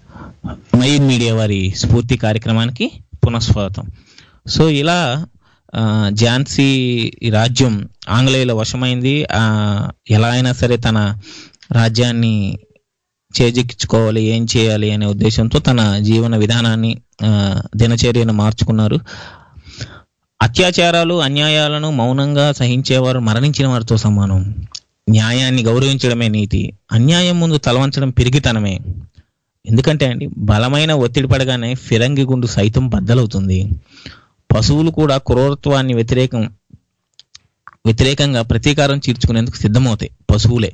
Mayur media వారి స్ఫూర్తి కార్యక్రమానికి పునఃస్వాగతం సో ఇలా ఆ, ఝాన్సీ రాజ్యం ఆంగ్లేయుల వశమైంది ఆ, ఎలా అయినా సరే తన రాజ్యాన్ని చేజిక్కించుకోవాలి ఏం చేయాలి అనే ఉద్దేశంతో తన జీవన విధానాన్ని ఆ, దినచర్యను మార్చుకున్నారు అత్యాచారాలు అన్యాయాలను మౌనంగా సహించేవారు మరణించిన వారితో సమానం న్యాయాన్ని గౌరవించడమే నీతి అన్యాయం ముందు తలవంచడం పిరిగితనమే ఎందుకంటే అండి బలమైన ఒత్తిడి పడగానే ఫిరంగి గుండు సైతం బద్దలవుతుంది పశువులు కూడా క్రూరత్వాన్ని వ్యతిరేకం వ్యతిరేకంగా ప్రతీకారం తీర్చుకునేందుకు సిద్ధమవుతాయి పశువులే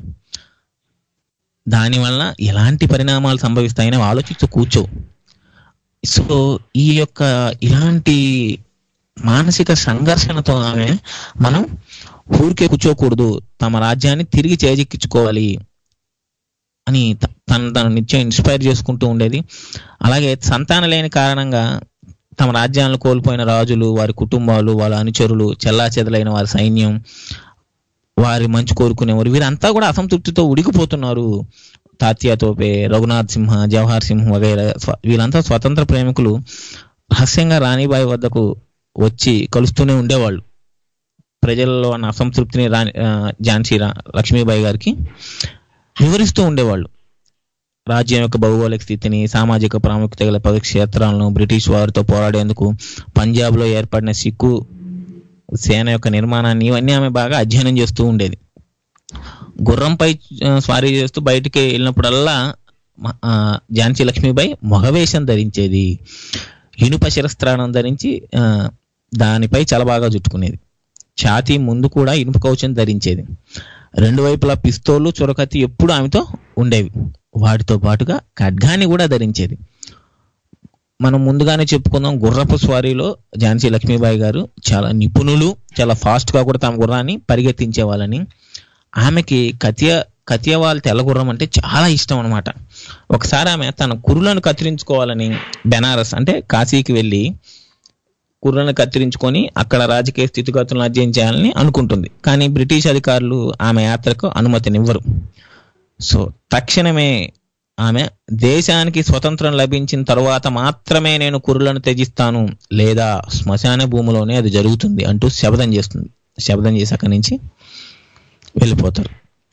దానివల్ల ఎలాంటి పరిణామాలు సంభవిస్తాయని ఆలోచిస్తూ కూర్చో సో ఈ యొక్క ఇలాంటి మానసిక సంఘర్షణతో ఆమె మనం ఊరికే కూర్చోకూడదు తమ రాజ్యాన్ని తిరిగి చేజిక్కించుకోవాలి అని త- తను తను నిత్యం ఇన్స్పైర్ చేసుకుంటూ ఉండేది అలాగే సంతానం లేని కారణంగా తమ రాజ్యాలను కోల్పోయిన రాజులు వారి కుటుంబాలు వాళ్ళ అనుచరులు చెల్లా వారి సైన్యం వారి మంచి కోరుకునేవారు వీరంతా కూడా అసంతృప్తితో ఉడికిపోతున్నారు తాత్యా తోపే రఘునాథ్ సింహ జవహర్ సింహ్ వగైరా స్వ- వీళ్ళంతా స్వతంత్ర ప్రేమికులు రహస్యంగా రాణిబాయి వద్దకు వచ్చి కలుస్తూనే ఉండేవాళ్ళు ప్రజల్లో ఉన్న అసంతృప్తిని రాణి ఆ, ఝాన్సీ రా లక్ష్మీబాయి గారికి వివరిస్తూ ఉండేవాళ్ళు రాజ్యం యొక్క భౌగోళిక స్థితిని సామాజిక ప్రాముఖ్యత గల పది క్షేత్రాలను బ్రిటిష్ వారితో పోరాడేందుకు పంజాబ్లో ఏర్పడిన సిక్కు సేన యొక్క నిర్మాణాన్ని ఇవన్నీ ఆమె బాగా అధ్యయనం చేస్తూ ఉండేది గుర్రంపై ఆ, స్వారీ చేస్తూ బయటికి వెళ్ళినప్పుడల్లా మ- ఆ, ఝాన్సీ లక్ష్మీబాయి మగవేషం ధరించేది ఇనుప శిరస్త్రాణం ధరించి ఆ, దానిపై చాలా బాగా చుట్టుకునేది ఛాతీ ముందు కూడా ఇనుప కవచం ధరించేది రెండు వైపులా పిస్తోలు చురకత్తి ఎప్పుడు ఆమెతో ఉండేవి వాటితో పాటుగా ఖడ్గాన్ని కూడా ధరించేది మనం ముందుగానే చెప్పుకుందాం గుర్రపు స్వారీలో ఝాన్సీ లక్ష్మీబాయి గారు చాలా నిపుణులు చాలా ఫాస్ట్ గా కూడా తమ గుర్రాన్ని పరిగెత్తించే వాళ్ళని ఆమెకి కతియ కతియవాల్ తెల్ల గుర్రం అంటే చాలా ఇష్టం అనమాట ఒకసారి ఆమె తన కురులను కత్తిరించుకోవాలని బెనారస్ అంటే కాశీకి వెళ్ళి కుర్రను కత్తిరించుకొని అక్కడ రాజకీయ స్థితిగతులను అధ్యయనం చేయాలని అనుకుంటుంది కానీ బ్రిటిష్ అధికారులు ఆమె యాత్రకు అనుమతినివ్వరు సో తక్షణమే ఆమె దేశానికి స్వతంత్రం లభించిన తరువాత మాత్రమే నేను కుర్రలను త్యజిస్తాను లేదా శ్మశాన భూమిలోనే అది జరుగుతుంది అంటూ శపథం చేస్తుంది శపథం చేసి అక్కడి నుంచి వెళ్ళిపోతారు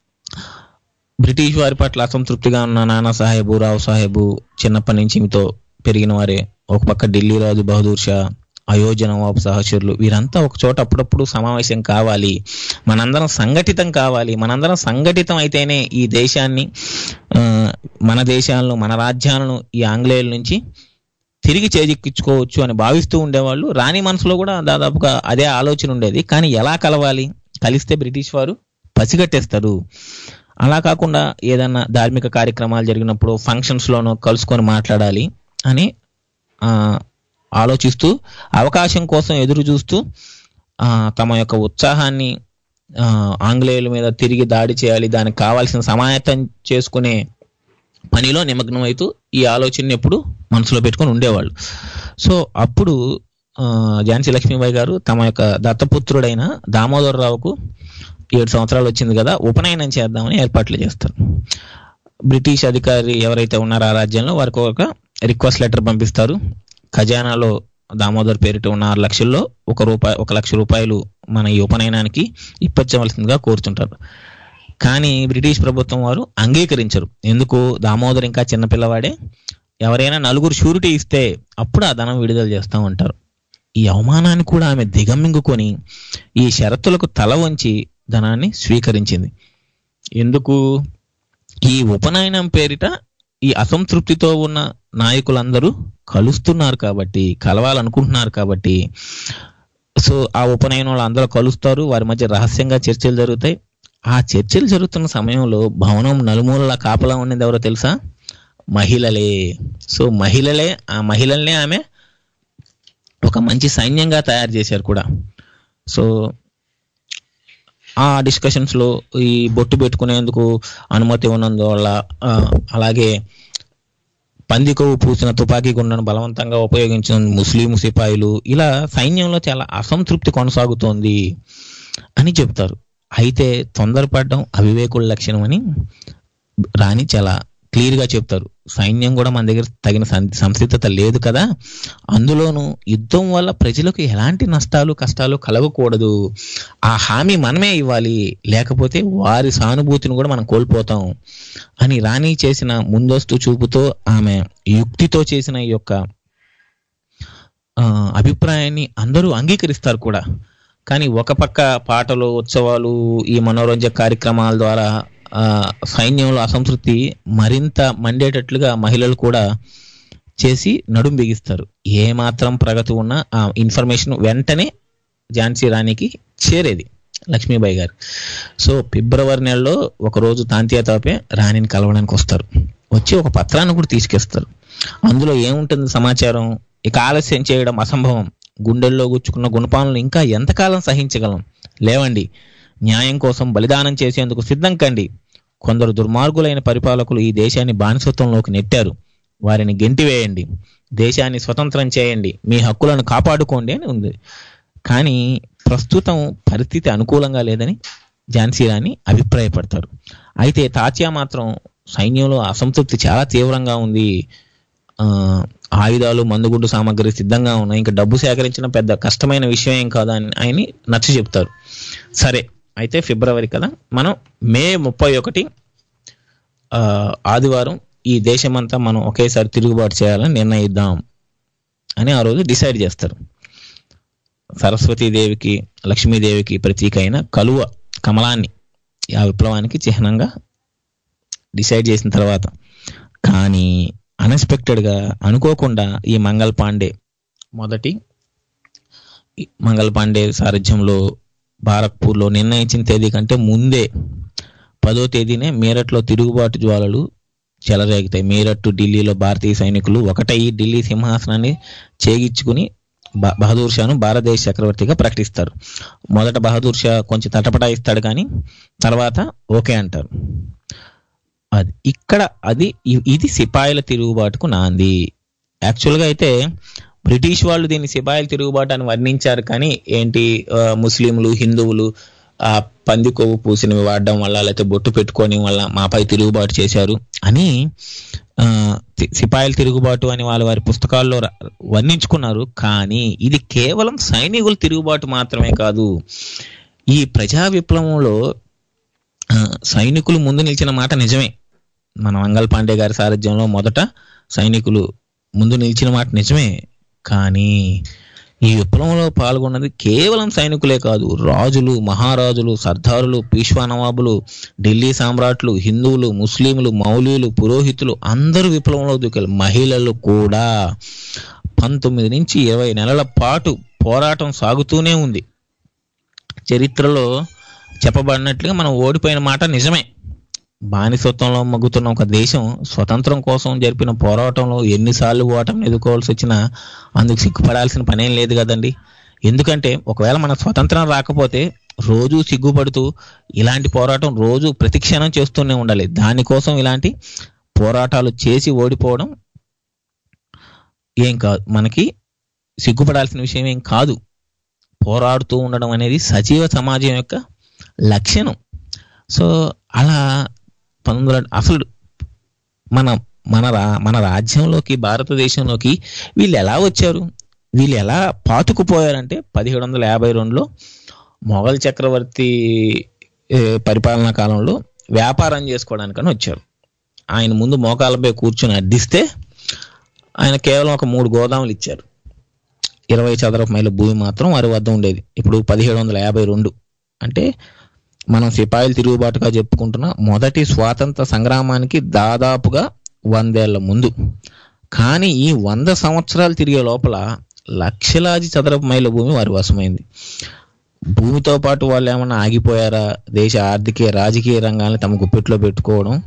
బ్రిటిష్ వారి పట్ల అసంతృప్తిగా ఉన్న నానా సాహెబు రావు సాహెబు చిన్నప్పటి నుంచి ఈమెతో పెరిగిన వారే ఒక పక్క ఢిల్లీ రాజు బహదూర్ షా అయోధ్య నవాబు సహచరులు వీరంతా ఒక చోట అప్పుడప్పుడు సమావేశం కావాలి మనందరం సంఘటితం కావాలి మనందరం సంఘటితం అయితేనే ఈ దేశాన్ని ఆ, మన దేశాలను మన రాజ్యాలను ఈ ఆంగ్లేయుల నుంచి తిరిగి చేజిక్కించుకోవచ్చు అని భావిస్తూ ఉండేవాళ్ళు రాణి మనసులో కూడా దాదాపుగా అదే ఆలోచన ఉండేది కానీ ఎలా కలవాలి కలిస్తే బ్రిటిష్ వారు పసిగట్టేస్తారు అలా కాకుండా ఏదన్నా ధార్మిక కార్యక్రమాలు జరిగినప్పుడు ఫంక్షన్స్ లోనో కలుసుకొని మాట్లాడాలి అని ఆ, ఆలోచిస్తూ అవకాశం కోసం ఎదురు చూస్తూ ఆ, తమ యొక్క ఉత్సాహాన్ని ఆ, ఆంగ్లేయుల మీద తిరిగి దాడి చేయాలి దానికి కావాల్సిన సమాయత్తం చేసుకునే పనిలో నిమగ్నం అవుతూ ఈ ఆలోచనని ఎప్పుడు మనసులో పెట్టుకొని ఉండేవాళ్ళు సో అప్పుడు ఆ, ఝాన్సీ లక్ష్మీబాయి గారు తమ యొక్క దత్తపుత్రుడైన దామోదరరావుకు ఏడు సంవత్సరాలు వచ్చింది కదా ఉపనయనం చేద్దామని ఏర్పాట్లు చేస్తారు బ్రిటిష్ అధికారి ఎవరైతే ఉన్నారో ఆ రాజ్యంలో వారికి ఒక రిక్వెస్ట్ లెటర్ పంపిస్తారు ఖజానాలో దామోదర్ పేరిట ఉన్న ఆరు లక్షల్లో ఒక రూపాయి ఒక లక్ష రూపాయలు మన ఈ ఉపనయనానికి ఇప్పించవలసిందిగా కోరుతుంటారు కానీ బ్రిటిష్ ప్రభుత్వం వారు అంగీకరించరు ఎందుకు దామోదర్ ఇంకా చిన్నపిల్లవాడే ఎవరైనా నలుగురు షూరిటీ ఇస్తే అప్పుడు ఆ ధనం విడుదల చేస్తూ ఉంటారు ఈ అవమానాన్ని కూడా ఆమె దిగమింగుకొని ఈ షరతులకు తల వంచి ధనాన్ని స్వీకరించింది ఎందుకు ఈ ఉపనయనం పేరిట ఈ అసంతృప్తితో ఉన్న నాయకులందరూ కలుస్తున్నారు కాబట్టి కలవాలనుకుంటున్నారు కాబట్టి సో ఆ ఉపనయనంలో అందరూ కలుస్తారు వారి మధ్య రహస్యంగా చర్చలు జరుగుతాయి ఆ చర్చలు జరుగుతున్న సమయంలో భవనం నలుమూలల కాపలా ఉన్నది ఎవరో తెలుసా మహిళలే సో మహిళలే ఆ మహిళల్నే ఆమె ఒక మంచి సైన్యంగా తయారు చేశారు కూడా సో ఆ డిస్కషన్స్ లో ఈ బొట్టు పెట్టుకునేందుకు అనుమతి ఉన్నందువల్ల ఆ, అలాగే పంది కొవ్వు పూసిన తుపాకీ గుండను బలవంతంగా ఉపయోగించిన ముస్లిం సిపాయిలు ఇలా సైన్యంలో చాలా అసంతృప్తి కొనసాగుతోంది అని చెప్తారు అయితే తొందరపడడం అవివేకుల లక్షణం అని రాణి చాలా క్లియర్ గా చెప్తారు సైన్యం కూడా మన దగ్గర తగిన సం- సంసిద్ధత లేదు కదా అందులోనూ యుద్ధం వల్ల ప్రజలకు ఎలాంటి నష్టాలు కష్టాలు కలగకూడదు ఆ హామీ మనమే ఇవ్వాలి లేకపోతే వారి సానుభూతిని కూడా మనం కోల్పోతాం అని రాణి చేసిన ముందస్తు చూపుతో ఆమె యుక్తితో చేసిన ఈ యొక్క ఆ, అభిప్రాయాన్ని అందరూ అంగీకరిస్తారు కూడా కానీ ఒక పక్క పాటలు ఉత్సవాలు ఈ మనోరంజక కార్యక్రమాల ద్వారా ఆ, సైన్యంలో అసంతృప్తి మరింత మండేటట్లుగా మహిళలు కూడా చేసి నడుం బిగిస్తారు ఏ మాత్రం ప్రగతి ఉన్నా ఆ ఇన్ఫర్మేషన్ వెంటనే ఝాన్సీ రాణికి చేరేది లక్ష్మీబాయి గారు సో ఫిబ్రవరి నెలలో ఒకరోజు తాంతియా తాపే రాణిని కలవడానికి వస్తారు వచ్చి ఒక పత్రాన్ని కూడా తీసుకెస్తారు అందులో ఏముంటుంది సమాచారం ఇక ఆలస్యం చేయడం అసంభవం గుండెల్లో గుచ్చుకున్న గుణపాలను ఇంకా ఎంతకాలం సహించగలం లేవండి న్యాయం కోసం బలిదానం చేసేందుకు సిద్ధం కండి కొందరు దుర్మార్గులైన పరిపాలకులు ఈ దేశాన్ని బానిసత్వంలోకి నెట్టారు వారిని గెంటివేయండి దేశాన్ని స్వతంత్రం చేయండి మీ హక్కులను కాపాడుకోండి అని ఉంది కానీ ప్రస్తుతం పరిస్థితి అనుకూలంగా లేదని ఝాన్సీ రాణి అభిప్రాయపడతారు అయితే తాత్యా మాత్రం సైన్యంలో అసంతృప్తి చాలా తీవ్రంగా ఉంది ఆ, ఆయుధాలు మందుగుండు సామాగ్రి సిద్ధంగా ఉన్నాయి ఇంకా డబ్బు సేకరించడం పెద్ద కష్టమైన విషయం ఏం కాదు అని ఆయన నచ్చ చెప్తారు సరే అయితే ఫిబ్రవరి కదా మనం మే ముప్పై ఒకటి ఆ, ఆదివారం ఈ దేశమంతా మనం ఒకేసారి తిరుగుబాటు చేయాలని నిర్ణయిద్దాం అని ఆ రోజు డిసైడ్ చేస్తారు సరస్వతీదేవికి లక్ష్మీదేవికి ప్రతీక అయిన కలువ కమలాన్ని ఆ విప్లవానికి చిహ్నంగా డిసైడ్ చేసిన తర్వాత కానీ unexpected గా అనుకోకుండా ఈ మంగళ పాండే మొదటి ఈ మంగళ పాండే సారథ్యంలో బారక్పూర్లో నిర్ణయించిన తేదీ కంటే ముందే పదో తేదీనే మీరట్లో తిరుగుబాటు జ్వాలలు చెలరేగుతాయి మీరట్ ఢిల్లీలో భారతీయ సైనికులు ఒకటై ఢిల్లీ సింహాసనాన్ని చేగించుకుని బ- బహదూర్ షాను భారతదేశ చక్రవర్తిగా ప్రకటిస్తారు మొదట బహదూర్ షా కొంచెం తటపటాయిస్తాడు కానీ తర్వాత ఓకే అంటారు అది ఇక్కడ అది ఇ- ఇది సిపాయిల తిరుగుబాటుకు నాంది యాక్చువల్గా అయితే బ్రిటిష్ వాళ్ళు దీన్ని సిపాయిల తిరుగుబాటు అని వర్ణించారు కానీ ఏంటి ఆ, ముస్లింలు హిందువులు ఆ పంది కొవ్వు పూసినవి వాడడం వల్ల లేకపోతే బొట్టు పెట్టుకోని వల్ల మాపై తిరుగుబాటు చేశారు అని ఆ, తి- సిపాయిల తిరుగుబాటు అని వాళ్ళ వారి పుస్తకాల్లో ర- వర్ణించుకున్నారు కానీ ఇది కేవలం సైనికుల తిరుగుబాటు మాత్రమే కాదు ఈ ప్రజా విప్లవంలో ఆ, సైనికులు ముందు నిలిచిన మాట నిజమే మన మంగళ పాండే గారి సారథ్యంలో మొదట సైనికులు ముందు నిలిచిన మాట నిజమే కానీ ఈ విప్లవంలో పాల్గొన్నది కేవలం సైనికులే కాదు రాజులు మహారాజులు సర్దారులు పీష్వా నవాబులు ఢిల్లీ సామ్రాట్లు హిందువులు ముస్లింలు మౌలీలు పురోహితులు అందరూ విప్లవంలో దూకారు మహిళలు కూడా పంతొమ్మిది నుంచి ఇరవై నెలల పాటు పోరాటం సాగుతూనే ఉంది చరిత్రలో చెప్పబడినట్లుగా మనం ఓడిపోయిన మాట నిజమే బానిసత్వంలో మగ్గుతున్న ఒక దేశం స్వతంత్రం కోసం జరిపిన పోరాటంలో ఎన్నిసార్లు ఓటమి ఎదుర్కోవాల్సి వచ్చినా అందుకు సిగ్గుపడాల్సిన పనేం లేదు కదండి ఎందుకంటే ఒకవేళ మన స్వతంత్రం రాకపోతే రోజు సిగ్గుపడుతూ ఇలాంటి పోరాటం రోజు ప్రతిక్షణం చేస్తూనే ఉండాలి దానికోసం ఇలాంటి పోరాటాలు చేసి ఓడిపోవడం ఏం కాదు మనకి సిగ్గుపడాల్సిన విషయం ఏం కాదు పోరాడుతూ ఉండడం అనేది సజీవ సమాజం యొక్క లక్షణం సో అలా పంతొమ్మిది వందల అసలు మన మన రా మన రాజ్యంలోకి భారతదేశంలోకి వీళ్ళు ఎలా వచ్చారు వీళ్ళు ఎలా పాతుకుపోయారంటే పదిహేడు వందల యాభై రెండులో మొఘల్ చక్రవర్తి ఏ, పరిపాలనా కాలంలో వ్యాపారం చేసుకోవడానికని వచ్చారు ఆయన ముందు మోకాలపై కూర్చొని అడ్డిస్తే ఆయన కేవలం ఒక మూడు గోదాములు ఇచ్చారు ఇరవై చదరపు మైల భూమి మాత్రం వారి వద్ద ఉండేది ఇప్పుడు పదిహేడు వందల యాభై రెండు అంటే మనం సిపాయిలు తిరుగుబాటుగా చెప్పుకుంటున్న మొదటి స్వాతంత్ర సంగ్రామానికి దాదాపుగా వందేళ్ల ముందు కానీ ఈ వంద సంవత్సరాలు తిరిగే లోపల లక్షలాది చదరపు మైల భూమి వారి వశమైంది భూమితో పాటు వాళ్ళు ఏమన్నా ఆగిపోయారా దేశ ఆర్థిక రాజకీయ రంగాన్ని తమ గుప్పెట్లో పెట్టుకోవడం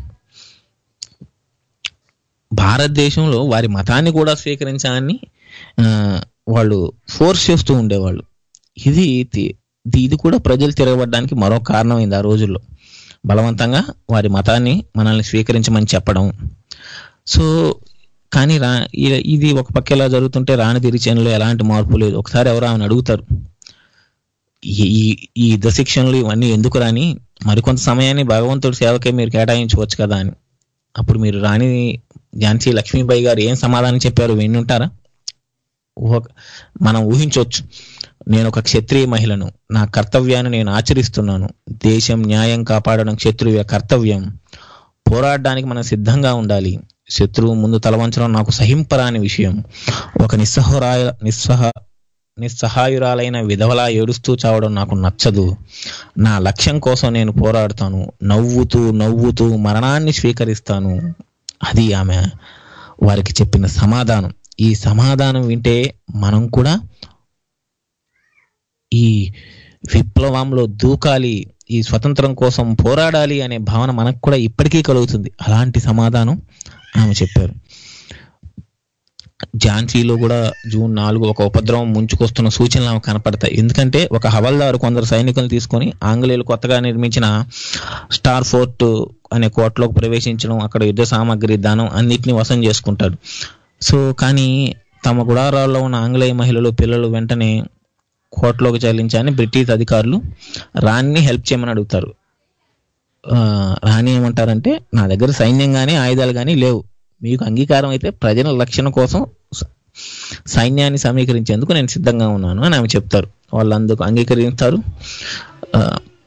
భారతదేశంలో వారి మతాన్ని కూడా స్వీకరించాలని ఆ, వాళ్ళు ఫోర్స్ చేస్తూ ఉండేవాళ్ళు ఇది తి- ఇది- ఇది కూడా ప్రజలు తిరగబడడానికి మరో కారణమైంది ఆ రోజుల్లో బలవంతంగా వారి మతాన్ని మనల్ని స్వీకరించమని చెప్పడం సో కానీ రా ఇ- ఇది ఒక పక్క ఎలా జరుగుతుంటే రాణి తిరిచేనులో ఎలాంటి మార్పు లేదు ఒకసారి ఎవరు ఆమెను అడుగుతారు ఈ- ఈ ఈ యుద్ధ శిక్షణలు ఇవన్నీ ఎందుకు రాని మరికొంత సమయాన్ని భగవంతుడి సేవకే మీరు కేటాయించవచ్చు కదా అని అప్పుడు మీరు రాణి ఝాన్సీ లక్ష్మీబాయి గారు ఏం సమాధానం చెప్పారు వింటుంటారా ఊహ మనం ఊహించవచ్చు నేను ఒక క్షత్రియ మహిళను నా కర్తవ్యాన్ని నేను ఆచరిస్తున్నాను దేశం న్యాయం కాపాడడం క్షత్రియ కర్తవ్యం పోరాడడానికి మనం సిద్ధంగా ఉండాలి శత్రువు ముందు తలవంచడం నాకు సహింపరాని విషయం ఒక నిస్సహరాయ నిస్సహ నిస్సహాయురాలైన విధవలా ఏడుస్తూ చావడం నాకు నచ్చదు నా లక్ష్యం కోసం నేను పోరాడుతాను నవ్వుతూ నవ్వుతూ మరణాన్ని స్వీకరిస్తాను అది ఆమె వారికి చెప్పిన సమాధానం ఈ సమాధానం వింటే మనం కూడా ఈ విప్లవంలో దూకాలి ఈ స్వతంత్రం కోసం పోరాడాలి అనే భావన మనకు కూడా ఇప్పటికీ కలుగుతుంది అలాంటి సమాధానం ఆమె చెప్పారు ఝాన్సీలో కూడా జూన్ నాలుగు ఒక ఉపద్రవం ముంచుకొస్తున్న సూచనలు ఆమె కనపడతాయి ఎందుకంటే ఒక హవల్దారు కొందరు సైనికులను తీసుకొని ఆంగ్లేయులు కొత్తగా నిర్మించిన స్టార్ ఫోర్ట్ అనే కోటలోకి ప్రవేశించడం అక్కడ యుద్ధ సామాగ్రి దానం అన్నిటిని వశం చేసుకుంటాడు సో కానీ తమ గుడారాల్లో ఉన్న ఆంగ్లేయ మహిళలు పిల్లలు వెంటనే కోర్టులోకి చెల్లించని బ్రిటిష్ అధికారులు రాణిని హెల్ప్ చేయమని అడుగుతారు ఆ, రాణి ఏమంటారంటే నా దగ్గర సైన్యం కానీ ఆయుధాలు కానీ లేవు మీకు అంగీకారం అయితే ప్రజల రక్షణ కోసం స- సైన్యాన్ని సమీకరించేందుకు నేను సిద్ధంగా ఉన్నాను అని ఆమె చెప్తారు వాళ్ళు అందుకు అంగీకరిస్తారు ఆ,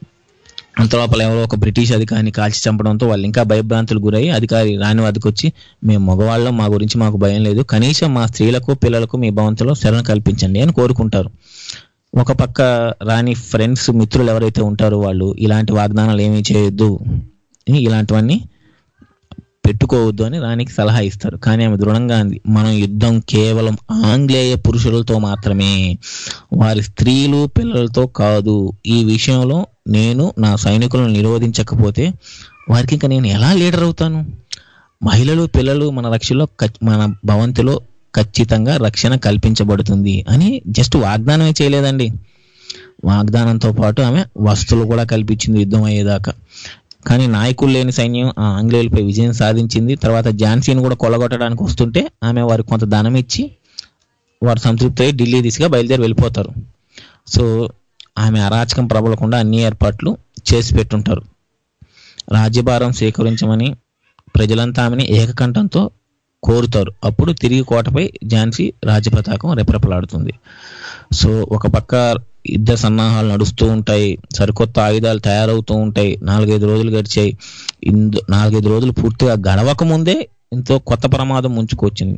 అంతలోపల ఎవరో ఒక బ్రిటిష్ అధికారిని కాల్చి చంపడంతో వాళ్ళు ఇంకా భయభ్రాంతులు గురై అధికారి రాని వద్దకు వచ్చి మేము మగవాళ్ళం మా గురించి మాకు భయం లేదు కనీసం మా స్త్రీలకు పిల్లలకు మీ భవంతిలో శరణ కల్పించండి అని కోరుకుంటారు ఒక పక్క రాని ఫ్రెండ్స్ మిత్రులు ఎవరైతే ఉంటారో వాళ్ళు ఇలాంటి వాగ్దానాలు ఏమీ చేయొద్దు ఇలాంటివన్నీ పెట్టుకోవద్దు అని రాణికి సలహా ఇస్తారు కానీ ఆమె దృఢంగా అంది మనం యుద్ధం కేవలం ఆంగ్లేయ పురుషులతో మాత్రమే వారి స్త్రీలు పిల్లలతో కాదు ఈ విషయంలో నేను నా సైనికులను నిరోధించకపోతే వారికి ఇంకా నేను ఎలా లీడర్ అవుతాను మహిళలు పిల్లలు మన రక్షలో ఖచ్- మన భవంతిలో ఖచ్చితంగా రక్షణ కల్పించబడుతుంది అని జస్ట్ వాగ్దానమే చేయలేదండి వాగ్దానంతో పాటు ఆమె వస్తువులు కూడా కల్పించింది యుద్ధం అయ్యేదాకా కానీ నాయకులు లేని సైన్యం ఆ ఆంగ్లేయులపై విజయం సాధించింది తర్వాత ఝాన్సీని కూడా కొల్లగొట్టడానికి వస్తుంటే ఆమె వారికి కొంత ధనం ఇచ్చి వారు సంతృప్తి అయి ఢిల్లీ దిశగా బయలుదేరి వెళ్ళిపోతారు సో ఆమె అరాచకం ప్రబలకుండా అన్ని ఏర్పాట్లు చేసి పెట్టుంటారు రాజ్యభారం స్వీకరించమని ప్రజలంతా ఆమెని ఏకకంఠంతో కోరుతారు అప్పుడు తిరిగి కోటపై ఝాన్సీ రాజ్యపతాకం రెపరెపలాడుతుంది సో ఒక పక్క యుద్ధ సన్నాహాలు నడుస్తూ ఉంటాయి సరికొత్త ఆయుధాలు తయారవుతూ ఉంటాయి నాలుగైదు రోజులు గడిచాయి ఇందు నాలుగైదు రోజులు పూర్తిగా గడవక ముందే ఎంతో కొత్త ప్రమాదం ముంచుకొచ్చింది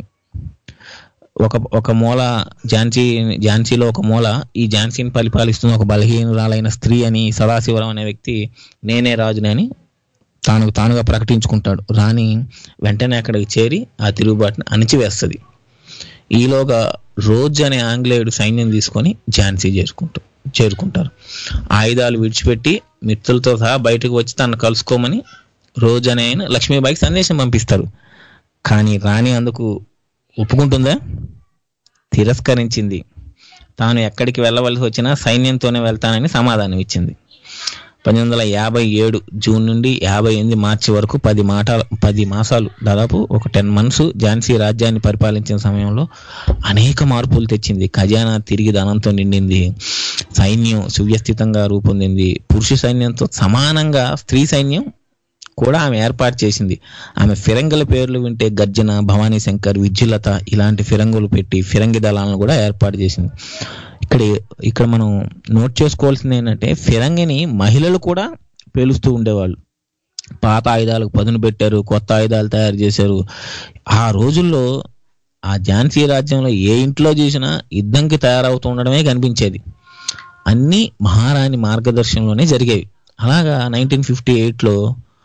ఒక ఒక మూల ఝాన్సీ ఝాన్సీలో ఒక మూల ఈ ఝాన్సీని పరిపాలిస్తున్న ఒక బలహీనురాలైన స్త్రీ అని సదాశివరావు అనే వ్యక్తి నేనే రాజుని అని తాను తానుగా ప్రకటించుకుంటాడు రాణి వెంటనే అక్కడికి చేరి ఆ తిరుగుబాటుని అణిచివేస్తుంది ఈలోగా రోజ్ అనే ఆంగ్లేయుడు సైన్యం తీసుకొని ఝాన్సీ చేరుకుంటారు చేరుకుంటారు ఆయుధాలు విడిచిపెట్టి మిత్రులతో సహా బయటకు వచ్చి తను కలుసుకోమని రోజ్ అనే ఆయన లక్ష్మీబాయికి సందేశం పంపిస్తారు కానీ రాణి అందుకు ఒప్పుకుంటుందా తిరస్కరించింది తాను ఎక్కడికి వెళ్ళవలసి వచ్చినా సైన్యంతోనే వెళ్తానని సమాధానం ఇచ్చింది పంతొమ్మిది వందల యాభై ఏడు జూన్ నుండి యాభై ఎనిమిది మార్చి వరకు పది మాట పది మాసాలు దాదాపు ఒక టెన్ మంత్స్ ఝాన్సీ రాజ్యాన్ని పరిపాలించిన సమయంలో అనేక మార్పులు తెచ్చింది ఖజానా తిరిగి ధనంతో నిండింది సైన్యం సువ్యస్థితంగా రూపొందింది పురుష సైన్యంతో సమానంగా స్త్రీ సైన్యం కూడా ఆమె ఏర్పాటు చేసింది ఆమె ఫిరంగుల పేర్లు వింటే గర్జన భవానీ శంకర్ విద్యులత ఇలాంటి ఫిరంగులు పెట్టి ఫిరంగి దళాలను కూడా ఏర్పాటు చేసింది ఇక్కడ ఇక్కడ మనం నోట్ చేసుకోవాల్సింది ఏంటంటే ఫిరంగిని మహిళలు కూడా పేలుస్తూ ఉండేవాళ్ళు పాత ఆయుధాలకు పదును పెట్టారు కొత్త ఆయుధాలు తయారు చేశారు ఆ రోజుల్లో ఆ ఝాన్సీ రాజ్యంలో ఏ ఇంట్లో చూసినా యుద్ధంకి తయారవుతూ ఉండడమే కనిపించేది అన్నీ మహారాణి మార్గదర్శనంలోనే జరిగేవి అలాగా నైన్టీన్ ఫిఫ్టీ ఎయిట్లో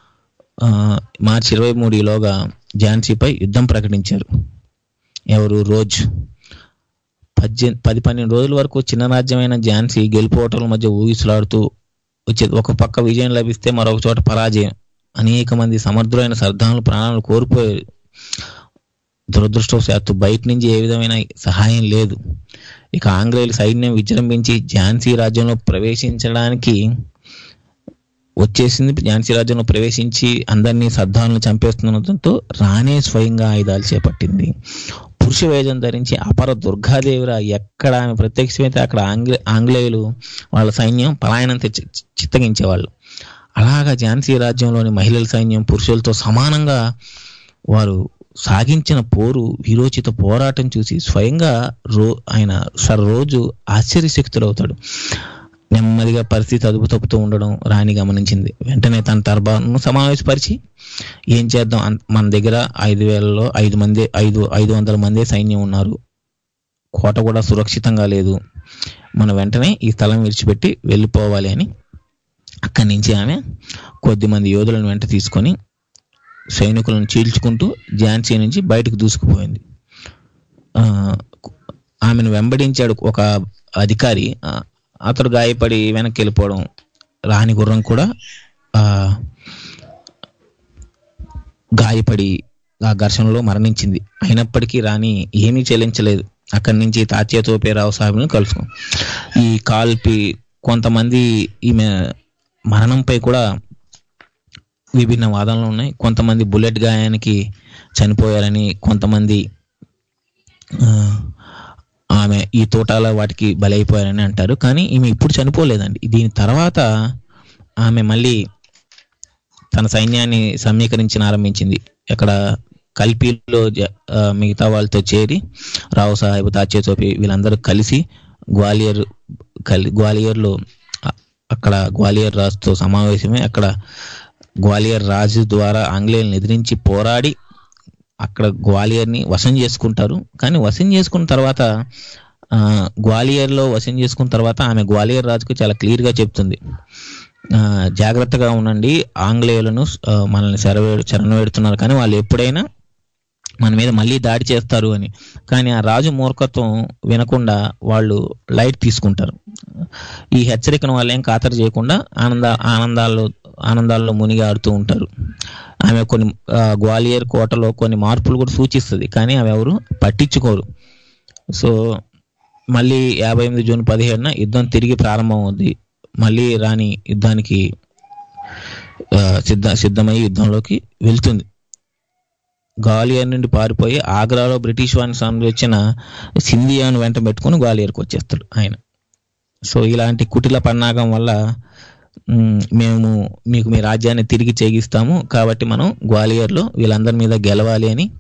మార్చి ఇరవై మూడులోగా ఝాన్సీపై యుద్ధం ప్రకటించారు ఎవరు రోజ్ పద్దెనిమిది పది పన్నెండు రోజుల వరకు చిన్న రాజ్యమైన ఝాన్సీ గెలుపోవటల మధ్య ఊగిసలాడుతూ వచ్చేది ఒక పక్క విజయం లభిస్తే మరొక చోట పరాజయం అనేక మంది సమర్థులైన సర్దానులు ప్రాణాలు కోల్పోయారు దురదృష్టవశాత్తు బయట నుంచి ఏ విధమైన సహాయం లేదు ఇక ఆంగ్లేయులు సైన్యం విజృంభించి ఝాన్సీ రాజ్యంలో ప్రవేశించడానికి వచ్చేసింది ఝాన్సీ రాజ్యంలో ప్రవేశించి అందరినీ సర్దాలను చంపేస్తుండటంతో రాణే స్వయంగా ఆయుధాలు చేపట్టింది పురుష వేదం ధరించి అపర దుర్గాదేవిరా ఎక్కడ ఆమె ప్రత్యక్షమైతే అక్కడ ఆంగ్లే ఆంగ్లేయులు వాళ్ళ సైన్యం పలాయనం తెచ్చి చిత్తగించేవాళ్ళు అలాగా ఝాన్సీ రాజ్యంలోని మహిళల సైన్యం పురుషులతో సమానంగా వారు సాగించిన పోరు వీరోచిత పోరాటం చూసి స్వయంగా రో ఆయన సర్ రోజు ఆశ్చర్యశక్తుడవుతాడు నెమ్మదిగా పరిస్థితి అదుపు తప్పుతూ ఉండడం రాణి గమనించింది వెంటనే తన దర్బార్ను సమావేశపరిచి ఏం చేద్దాం అన్- మన దగ్గర ఐదు వేలలో ఐదు మంది ఐదు ఐదు వందల మంది సైన్యం ఉన్నారు కోట కూడా సురక్షితంగా లేదు మనం వెంటనే ఈ స్థలం విడిచిపెట్టి వెళ్ళిపోవాలి అని అక్కడి నుంచి ఆమె కొద్ది మంది యోధులను వెంట తీసుకొని సైనికులను చీల్చుకుంటూ ఝాన్సీ నుంచి బయటకు దూసుకుపోయింది ఆ, ఆమెను వెంబడించాడు ఒక అధికారి ఆ, అతడు గాయపడి వెనక్కి వెళ్ళిపోవడం రాణి గుర్రం కూడా ఆ, గాయపడి ఆ ఘర్షణలో మరణించింది అయినప్పటికీ రాణి ఏమీ చెల్లించలేదు అక్కడి నుంచి తాత్య తోపేరావు సాహెబ్ను కలుసుకు ఈ కాల్పి కొంతమంది ఈమె మరణంపై కూడా విభిన్న వాదనలు ఉన్నాయి కొంతమంది బుల్లెట్ గాయానికి చనిపోయారని కొంతమంది ఆ, ఆమె ఈ తోటాల వాటికి బలైపోయారని అంటారు కానీ ఈమె ఇప్పుడు చనిపోలేదండి దీని తర్వాత ఆమె మళ్ళీ తన సైన్యాన్ని సమీకరించిన ఆరంభించింది ఇక్కడ కల్పీలో జ- ఆ, మిగతా వాళ్ళతో చేరి రావు సాహెబ్ తాచే చోపి వీళ్ళందరూ కలిసి గ్వాలియర్ కలి గ్వాలియర్లో అ- అక్కడ గ్వాలియర్ రాజుతో సమావేశమై అక్కడ గ్వాలియర్ రాజు ద్వారా ఆంగ్లేయులను ఎదిరించి పోరాడి అక్కడ గ్వాలియర్ని వశం చేసుకుంటారు కానీ వశం చేసుకున్న తర్వాత ఆ, గ్వాలియర్లో వశం చేసుకున్న తర్వాత ఆమె గ్వాలియర్ రాజుకు చాలా క్లియర్గా చెప్తుంది ఆ, జాగ్రత్తగా ఉండండి ఆంగ్లేయులను ఆ, మనల్ని శరవేడు శరణవేడుతున్నారు కానీ వాళ్ళు ఎప్పుడైనా మన మీద మళ్ళీ దాడి చేస్తారు అని కానీ ఆ రాజు మూర్ఖత్వం వినకుండా వాళ్ళు లైట్ తీసుకుంటారు ఈ హెచ్చరికను వాళ్ళు ఏం ఖాతరు చేయకుండా ఆనంద ఆనందాల్లో ఆనందాల్లో మునిగి ఆడుతూ ఉంటారు ఆమె కొన్ని ఆ, గ్వాలియర్ కోటలో కొన్ని మార్పులు కూడా సూచిస్తుంది కానీ అవి ఎవరు పట్టించుకోరు సో మళ్ళీ యాభై ఎనిమిది జూన్ పదిహేడున యుద్ధం తిరిగి ప్రారంభం అవుద్ది మళ్ళీ రాణి యుద్ధానికి ఆ, సిద్ధ సిద్ధమై యుద్ధంలోకి వెళ్తుంది గ్వాలియర్ నుండి పారిపోయి ఆగ్రాలో బ్రిటిష్ వారిని సంరక్షించిన సింధియాను వెంట పెట్టుకుని గ్వాలియర్కి వచ్చేస్తాడు ఆయన సో ఇలాంటి కుటిల పన్నాగం వల్ల మ్, మేము మీకు మీ రాజ్యాన్ని తిరిగి చేగిస్తాము కాబట్టి మనం గ్వాలియర్లో వీళ్ళందరి మీద గెలవాలి అని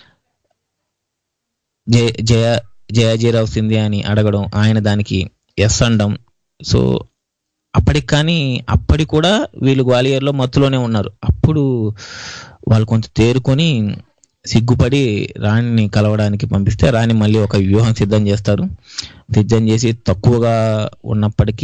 జయ జయ జయాజీరావు సింధియా అని అడగడం ఆయన దానికి ఎస్ అనడం సో అప్పటికి కానీ అప్పటి కూడా వీళ్ళు గ్వాలియర్లో మత్తులోనే ఉన్నారు అప్పుడు వాళ్ళు కొంత తేరుకొని సిగ్గుపడి రాణిని కలవడానికి పంపిస్తే రాణి మళ్ళీ ఒక వ్యూహం సిద్ధం చేస్తారు సిద్ధం చేసి తక్కువగా ఉన్నప్పటికీ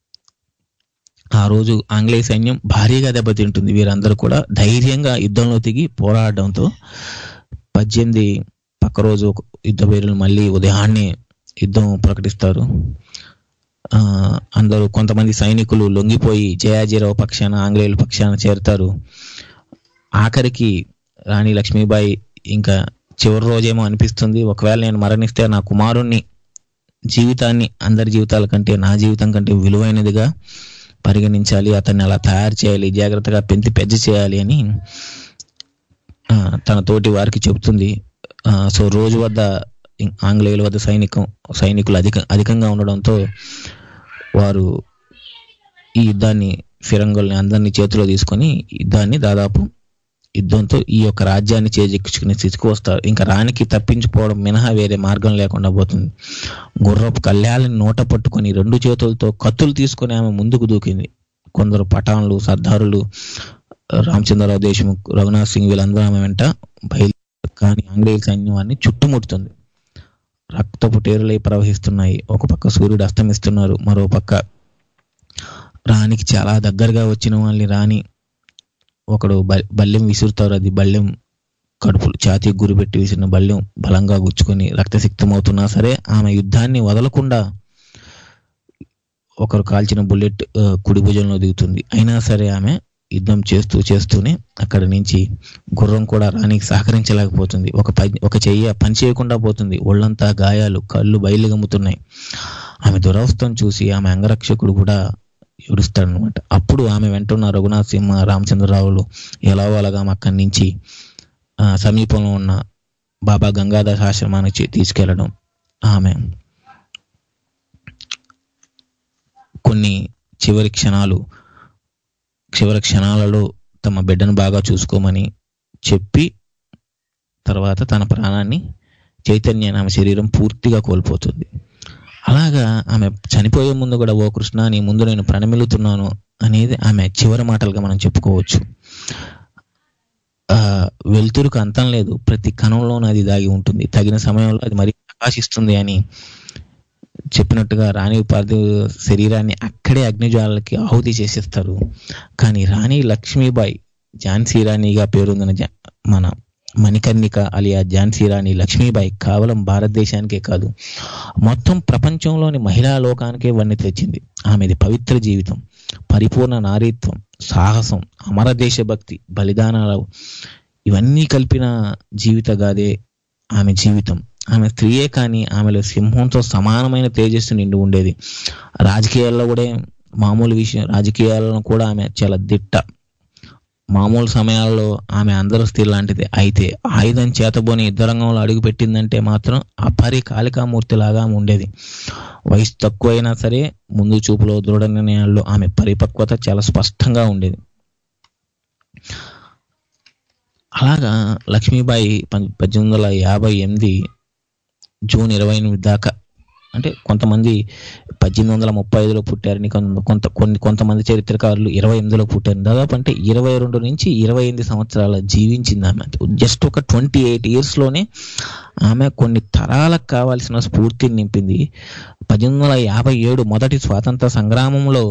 ఆ రోజు ఆంగ్లేయ సైన్యం భారీగా దెబ్బతింటుంది వీరందరూ కూడా ధైర్యంగా యుద్ధంలో దిగి పోరాడడంతో పద్దెనిమిది పక్క రోజు ఒక యుద్ధ పేరులు మళ్ళీ ఉదయాన్నే యుద్ధం ప్రకటిస్తారు ఆ, అందరూ కొంతమంది సైనికులు లొంగిపోయి జయాజీరావు పక్షాన ఆంగ్లేయుల పక్షాన చేరుతారు ఆఖరికి రాణి లక్ష్మీబాయి ఇంకా చివరి రోజేమో అనిపిస్తుంది ఒకవేళ నేను మరణిస్తే నా కుమారుణ్ణి జీవితాన్ని అందరి జీవితాల కంటే నా జీవితం కంటే విలువైనదిగా పరిగణించాలి అతన్ని అలా తయారు చేయాలి జాగ్రత్తగా పెంచి పెద్ద చేయాలి అని ఆ, తన తోటి వారికి చెబుతుంది ఆ, సో రోజు వద్ద ఇం- ఆంగ్లేయుల వద్ద సైనికం సైనికులు అధిక అధికంగా ఉండడంతో వారు ఈ యుద్ధాన్ని ఫిరంగుల్ని అందరినీ చేతిలో తీసుకొని యుద్ధాన్ని దాదాపు యుద్ధంతో ఈ యొక్క రాజ్యాన్ని చేజెక్కించుకునే స్థితికి వస్తారు ఇంకా రానికి తప్పించుకోవడం మినహా వేరే మార్గం లేకుండా పోతుంది గుర్రపు కళ్యాణని నోట పట్టుకొని రెండు చేతులతో కత్తులు తీసుకొని ఆమె ముందుకు దూకింది కొందరు పఠాన్లు సర్దారులు రామచంద్రరావు దేశముఖ్ రఘునాథ్ సింగ్ వీళ్ళందరూ ఆమె వెంట బయలు కానీ ఆంగ్లేయ సైన్యం వారిని చుట్టుముడుతుంది రక్తపు టేరులై ప్రవహిస్తున్నాయి ఒక పక్క సూర్యుడు అస్తమిస్తున్నారు మరో పక్క రాణికి చాలా దగ్గరగా వచ్చిన వాళ్ళని రాణి ఒకడు బ- బల్లెం విసురుతారు అది బల్లెం కడుపులు ఛాతీకి గురిపెట్టి విసిరిన బల్లెం బలంగా గుచ్చుకొని రక్తసిక్తమవుతున్నా సరే ఆమె యుద్ధాన్ని వదలకుండా ఒకరు కాల్చిన బుల్లెట్ ఆ, కుడి భుజంలో దిగుతుంది అయినా సరే ఆమె యుద్ధం చేస్తూ చేస్తూనే అక్కడి నుంచి గుర్రం కూడా రాణికి సహకరించలేకపోతుంది ఒక పని ఒక చెయ్యి పని చేయకుండా పోతుంది ఒళ్ళంతా గాయాలు కళ్ళు బయలుగమ్ముతున్నాయి ఆమె దురవస్థను చూసి ఆమె అంగరక్షకుడు కూడా ఏడుస్తాడనమాట అప్పుడు ఆమె వెంటున్న రఘునాథ్ సింహ రామచంద్రరావులు ఎలాగో అలాగా ఆమె అక్కడి నుంచి ఆ, సమీపంలో ఉన్న బాబా గంగాధర్ ఆశ్రమానికి తీసుకెళ్లడం ఆమె కొన్ని చివరి క్షణాలు చివరి క్షణాలలో తమ బిడ్డను బాగా చూసుకోమని చెప్పి తర్వాత తన ప్రాణాన్ని చైతన్యాన్ని ఆమె శరీరం పూర్తిగా కోల్పోతుంది అలాగా ఆమె చనిపోయే ముందు కూడా ఓ కృష్ణ నీ ముందు నేను ప్రణమిలుతున్నాను అనేది ఆమె చివరి మాటలుగా మనం చెప్పుకోవచ్చు ఆ, వెలుతురుకు అంతం లేదు ప్రతి కణంలోనూ అది దాగి ఉంటుంది తగిన సమయంలో అది మరి ప్రకాశిస్తుంది అని చెప్పినట్టుగా రాణి పార్థివ శరీరాన్ని అక్కడే అగ్నిజ్వాలకి ఆహుతి చేసేస్తారు కానీ రాణి లక్ష్మీబాయి ఝాన్సీ రాణిగా పేరొందిన జా- మన మణికర్ణిక అలియా ఝాన్సీ రాణి లక్ష్మీబాయి కేవలం భారతదేశానికే కాదు మొత్తం ప్రపంచంలోని మహిళా లోకానికే వన్నె తెచ్చింది ఆమెది పవిత్ర జీవితం పరిపూర్ణ నారీత్వం సాహసం అమర దేశభక్తి బలిదానాలు ఇవన్నీ కలిపిన జీవిత గాదే ఆమె జీవితం ఆమె స్త్రీయే కానీ ఆమెలో సింహంతో సమానమైన తేజస్సు నిండి ఉండేది రాజకీయాల్లో కూడా మామూలు విషయం రాజకీయాలను కూడా ఆమె చాలా దిట్ట మామూలు సమయాల్లో ఆమె అందరూ స్త్రీ లాంటిది అయితే ఆయుధం చేతబోని యుద్ధ రంగంలో అడుగు పెట్టిందంటే మాత్రం అపరి కాళికామూర్తి లాగా ఆమె ఉండేది వయసు తక్కువైనా సరే ముందు చూపులో దృఢ నిర్ణయాల్లో ఆమె పరిపక్వత చాలా స్పష్టంగా ఉండేది అలాగా లక్ష్మీబాయి పం- పద్దెనిమిది వందల యాభై ఎనిమిది జూన్ ఇరవై ఎనిమిది దాకా అంటే కొంతమంది పద్దెనిమిది వందల ముప్పై ఐదులో పుట్టారని కొంత కొంత కొన్ని కొంతమంది చరిత్రకారులు ఇరవై ఎనిమిదిలో పుట్టారు దాదాపు అంటే ఇరవై రెండు నుంచి ఇరవై ఎనిమిది సంవత్సరాల జీవించింది ఆమె జస్ట్ ఒక ట్వంటీ ఎయిట్ ఇయర్స్లోనే ఆమె కొన్ని తరాలకు కావాల్సిన స్ఫూర్తిని నింపింది పద్దెనిమిది వందల యాభై ఏడు మొదటి స్వాతంత్ర సంగ్రామంలో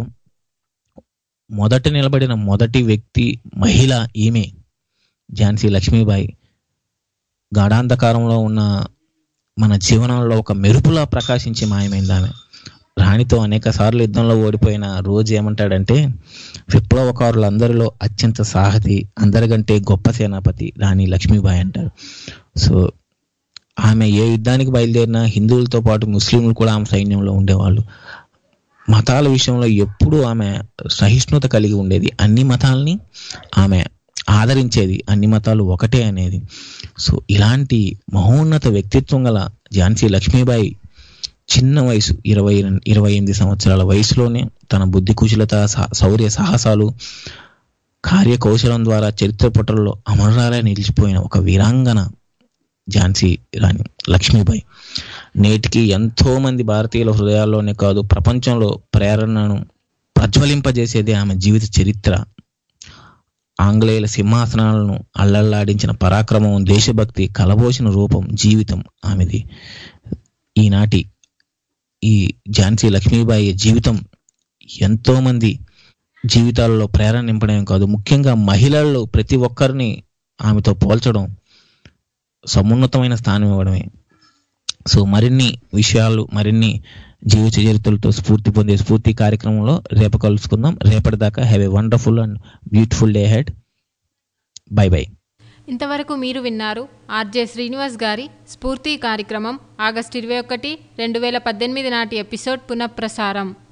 మొదట నిలబడిన మొదటి వ్యక్తి మహిళ ఈమె ఝాన్సీ లక్ష్మీబాయి గాఢాంధకారంలో ఉన్న మన జీవనంలో ఒక మెరుపులా ప్రకాశించి మాయమైంది ఆమె రాణితో అనేక సార్లు యుద్ధంలో ఓడిపోయిన రోజు ఏమంటాడంటే విప్లవకారులందరిలో అత్యంత సాహసి అందరికంటే గొప్ప సేనాపతి రాణి లక్ష్మీబాయి అంటారు సో ఆమె ఏ యుద్ధానికి బయలుదేరినా హిందువులతో పాటు ముస్లింలు కూడా ఆమె సైన్యంలో ఉండేవాళ్ళు మతాల విషయంలో ఎప్పుడూ ఆమె సహిష్ణుత కలిగి ఉండేది అన్ని మతాలని ఆమె ఆదరించేది అన్ని మతాలు ఒకటే అనేది సో ఇలాంటి మహోన్నత వ్యక్తిత్వం గల ఝాన్సీ లక్ష్మీబాయి చిన్న వయసు ఇరవై రెం- ఇరవై ఎనిమిది సంవత్సరాల వయసులోనే తన బుద్ధి కుశలత సా- శౌర్య సాహసాలు కార్యకౌశలం ద్వారా చరిత్ర పుటల్లో అమరాలే నిలిచిపోయిన ఒక వీరాంగన ఝాన్సీ రాణి లక్ష్మీబాయి నేటికి ఎంతో మంది భారతీయుల హృదయాల్లోనే కాదు ప్రపంచంలో ప్రేరణను ప్రజ్వలింపజేసేదే ఆమె జీవిత చరిత్ర ఆంగ్లేయుల సింహాసనాలను అల్లల్లాడించిన పరాక్రమం దేశభక్తి కలబోసిన రూపం జీవితం ఆమెది ఈనాటి ఈ ఝాన్సీ లక్ష్మీబాయి జీవితం ఎంతో మంది జీవితాలలో ప్రేరణ నింపడమే కాదు ముఖ్యంగా మహిళల్లో ప్రతి ఒక్కరిని ఆమెతో పోల్చడం సమున్నతమైన స్థానం ఇవ్వడమే సో మరిన్ని విషయాలు మరిన్ని జీవిత చరిత్రలతో స్ఫూర్తి పొందే స్ఫూర్తి కార్యక్రమంలో రేపు కలుసుకుందాం రేపటిదాకా have a wonderful and beautiful day హెడ్ బై బై ఇంతవరకు మీరు విన్నారు ఆర్జే శ్రీనివాస్ గారి స్ఫూర్తి కార్యక్రమం ఆగస్టు ఇరవై ఒకటి రెండు వేల పద్దెనిమిది నాటి ఎపిసోడ్ పునఃప్రసారం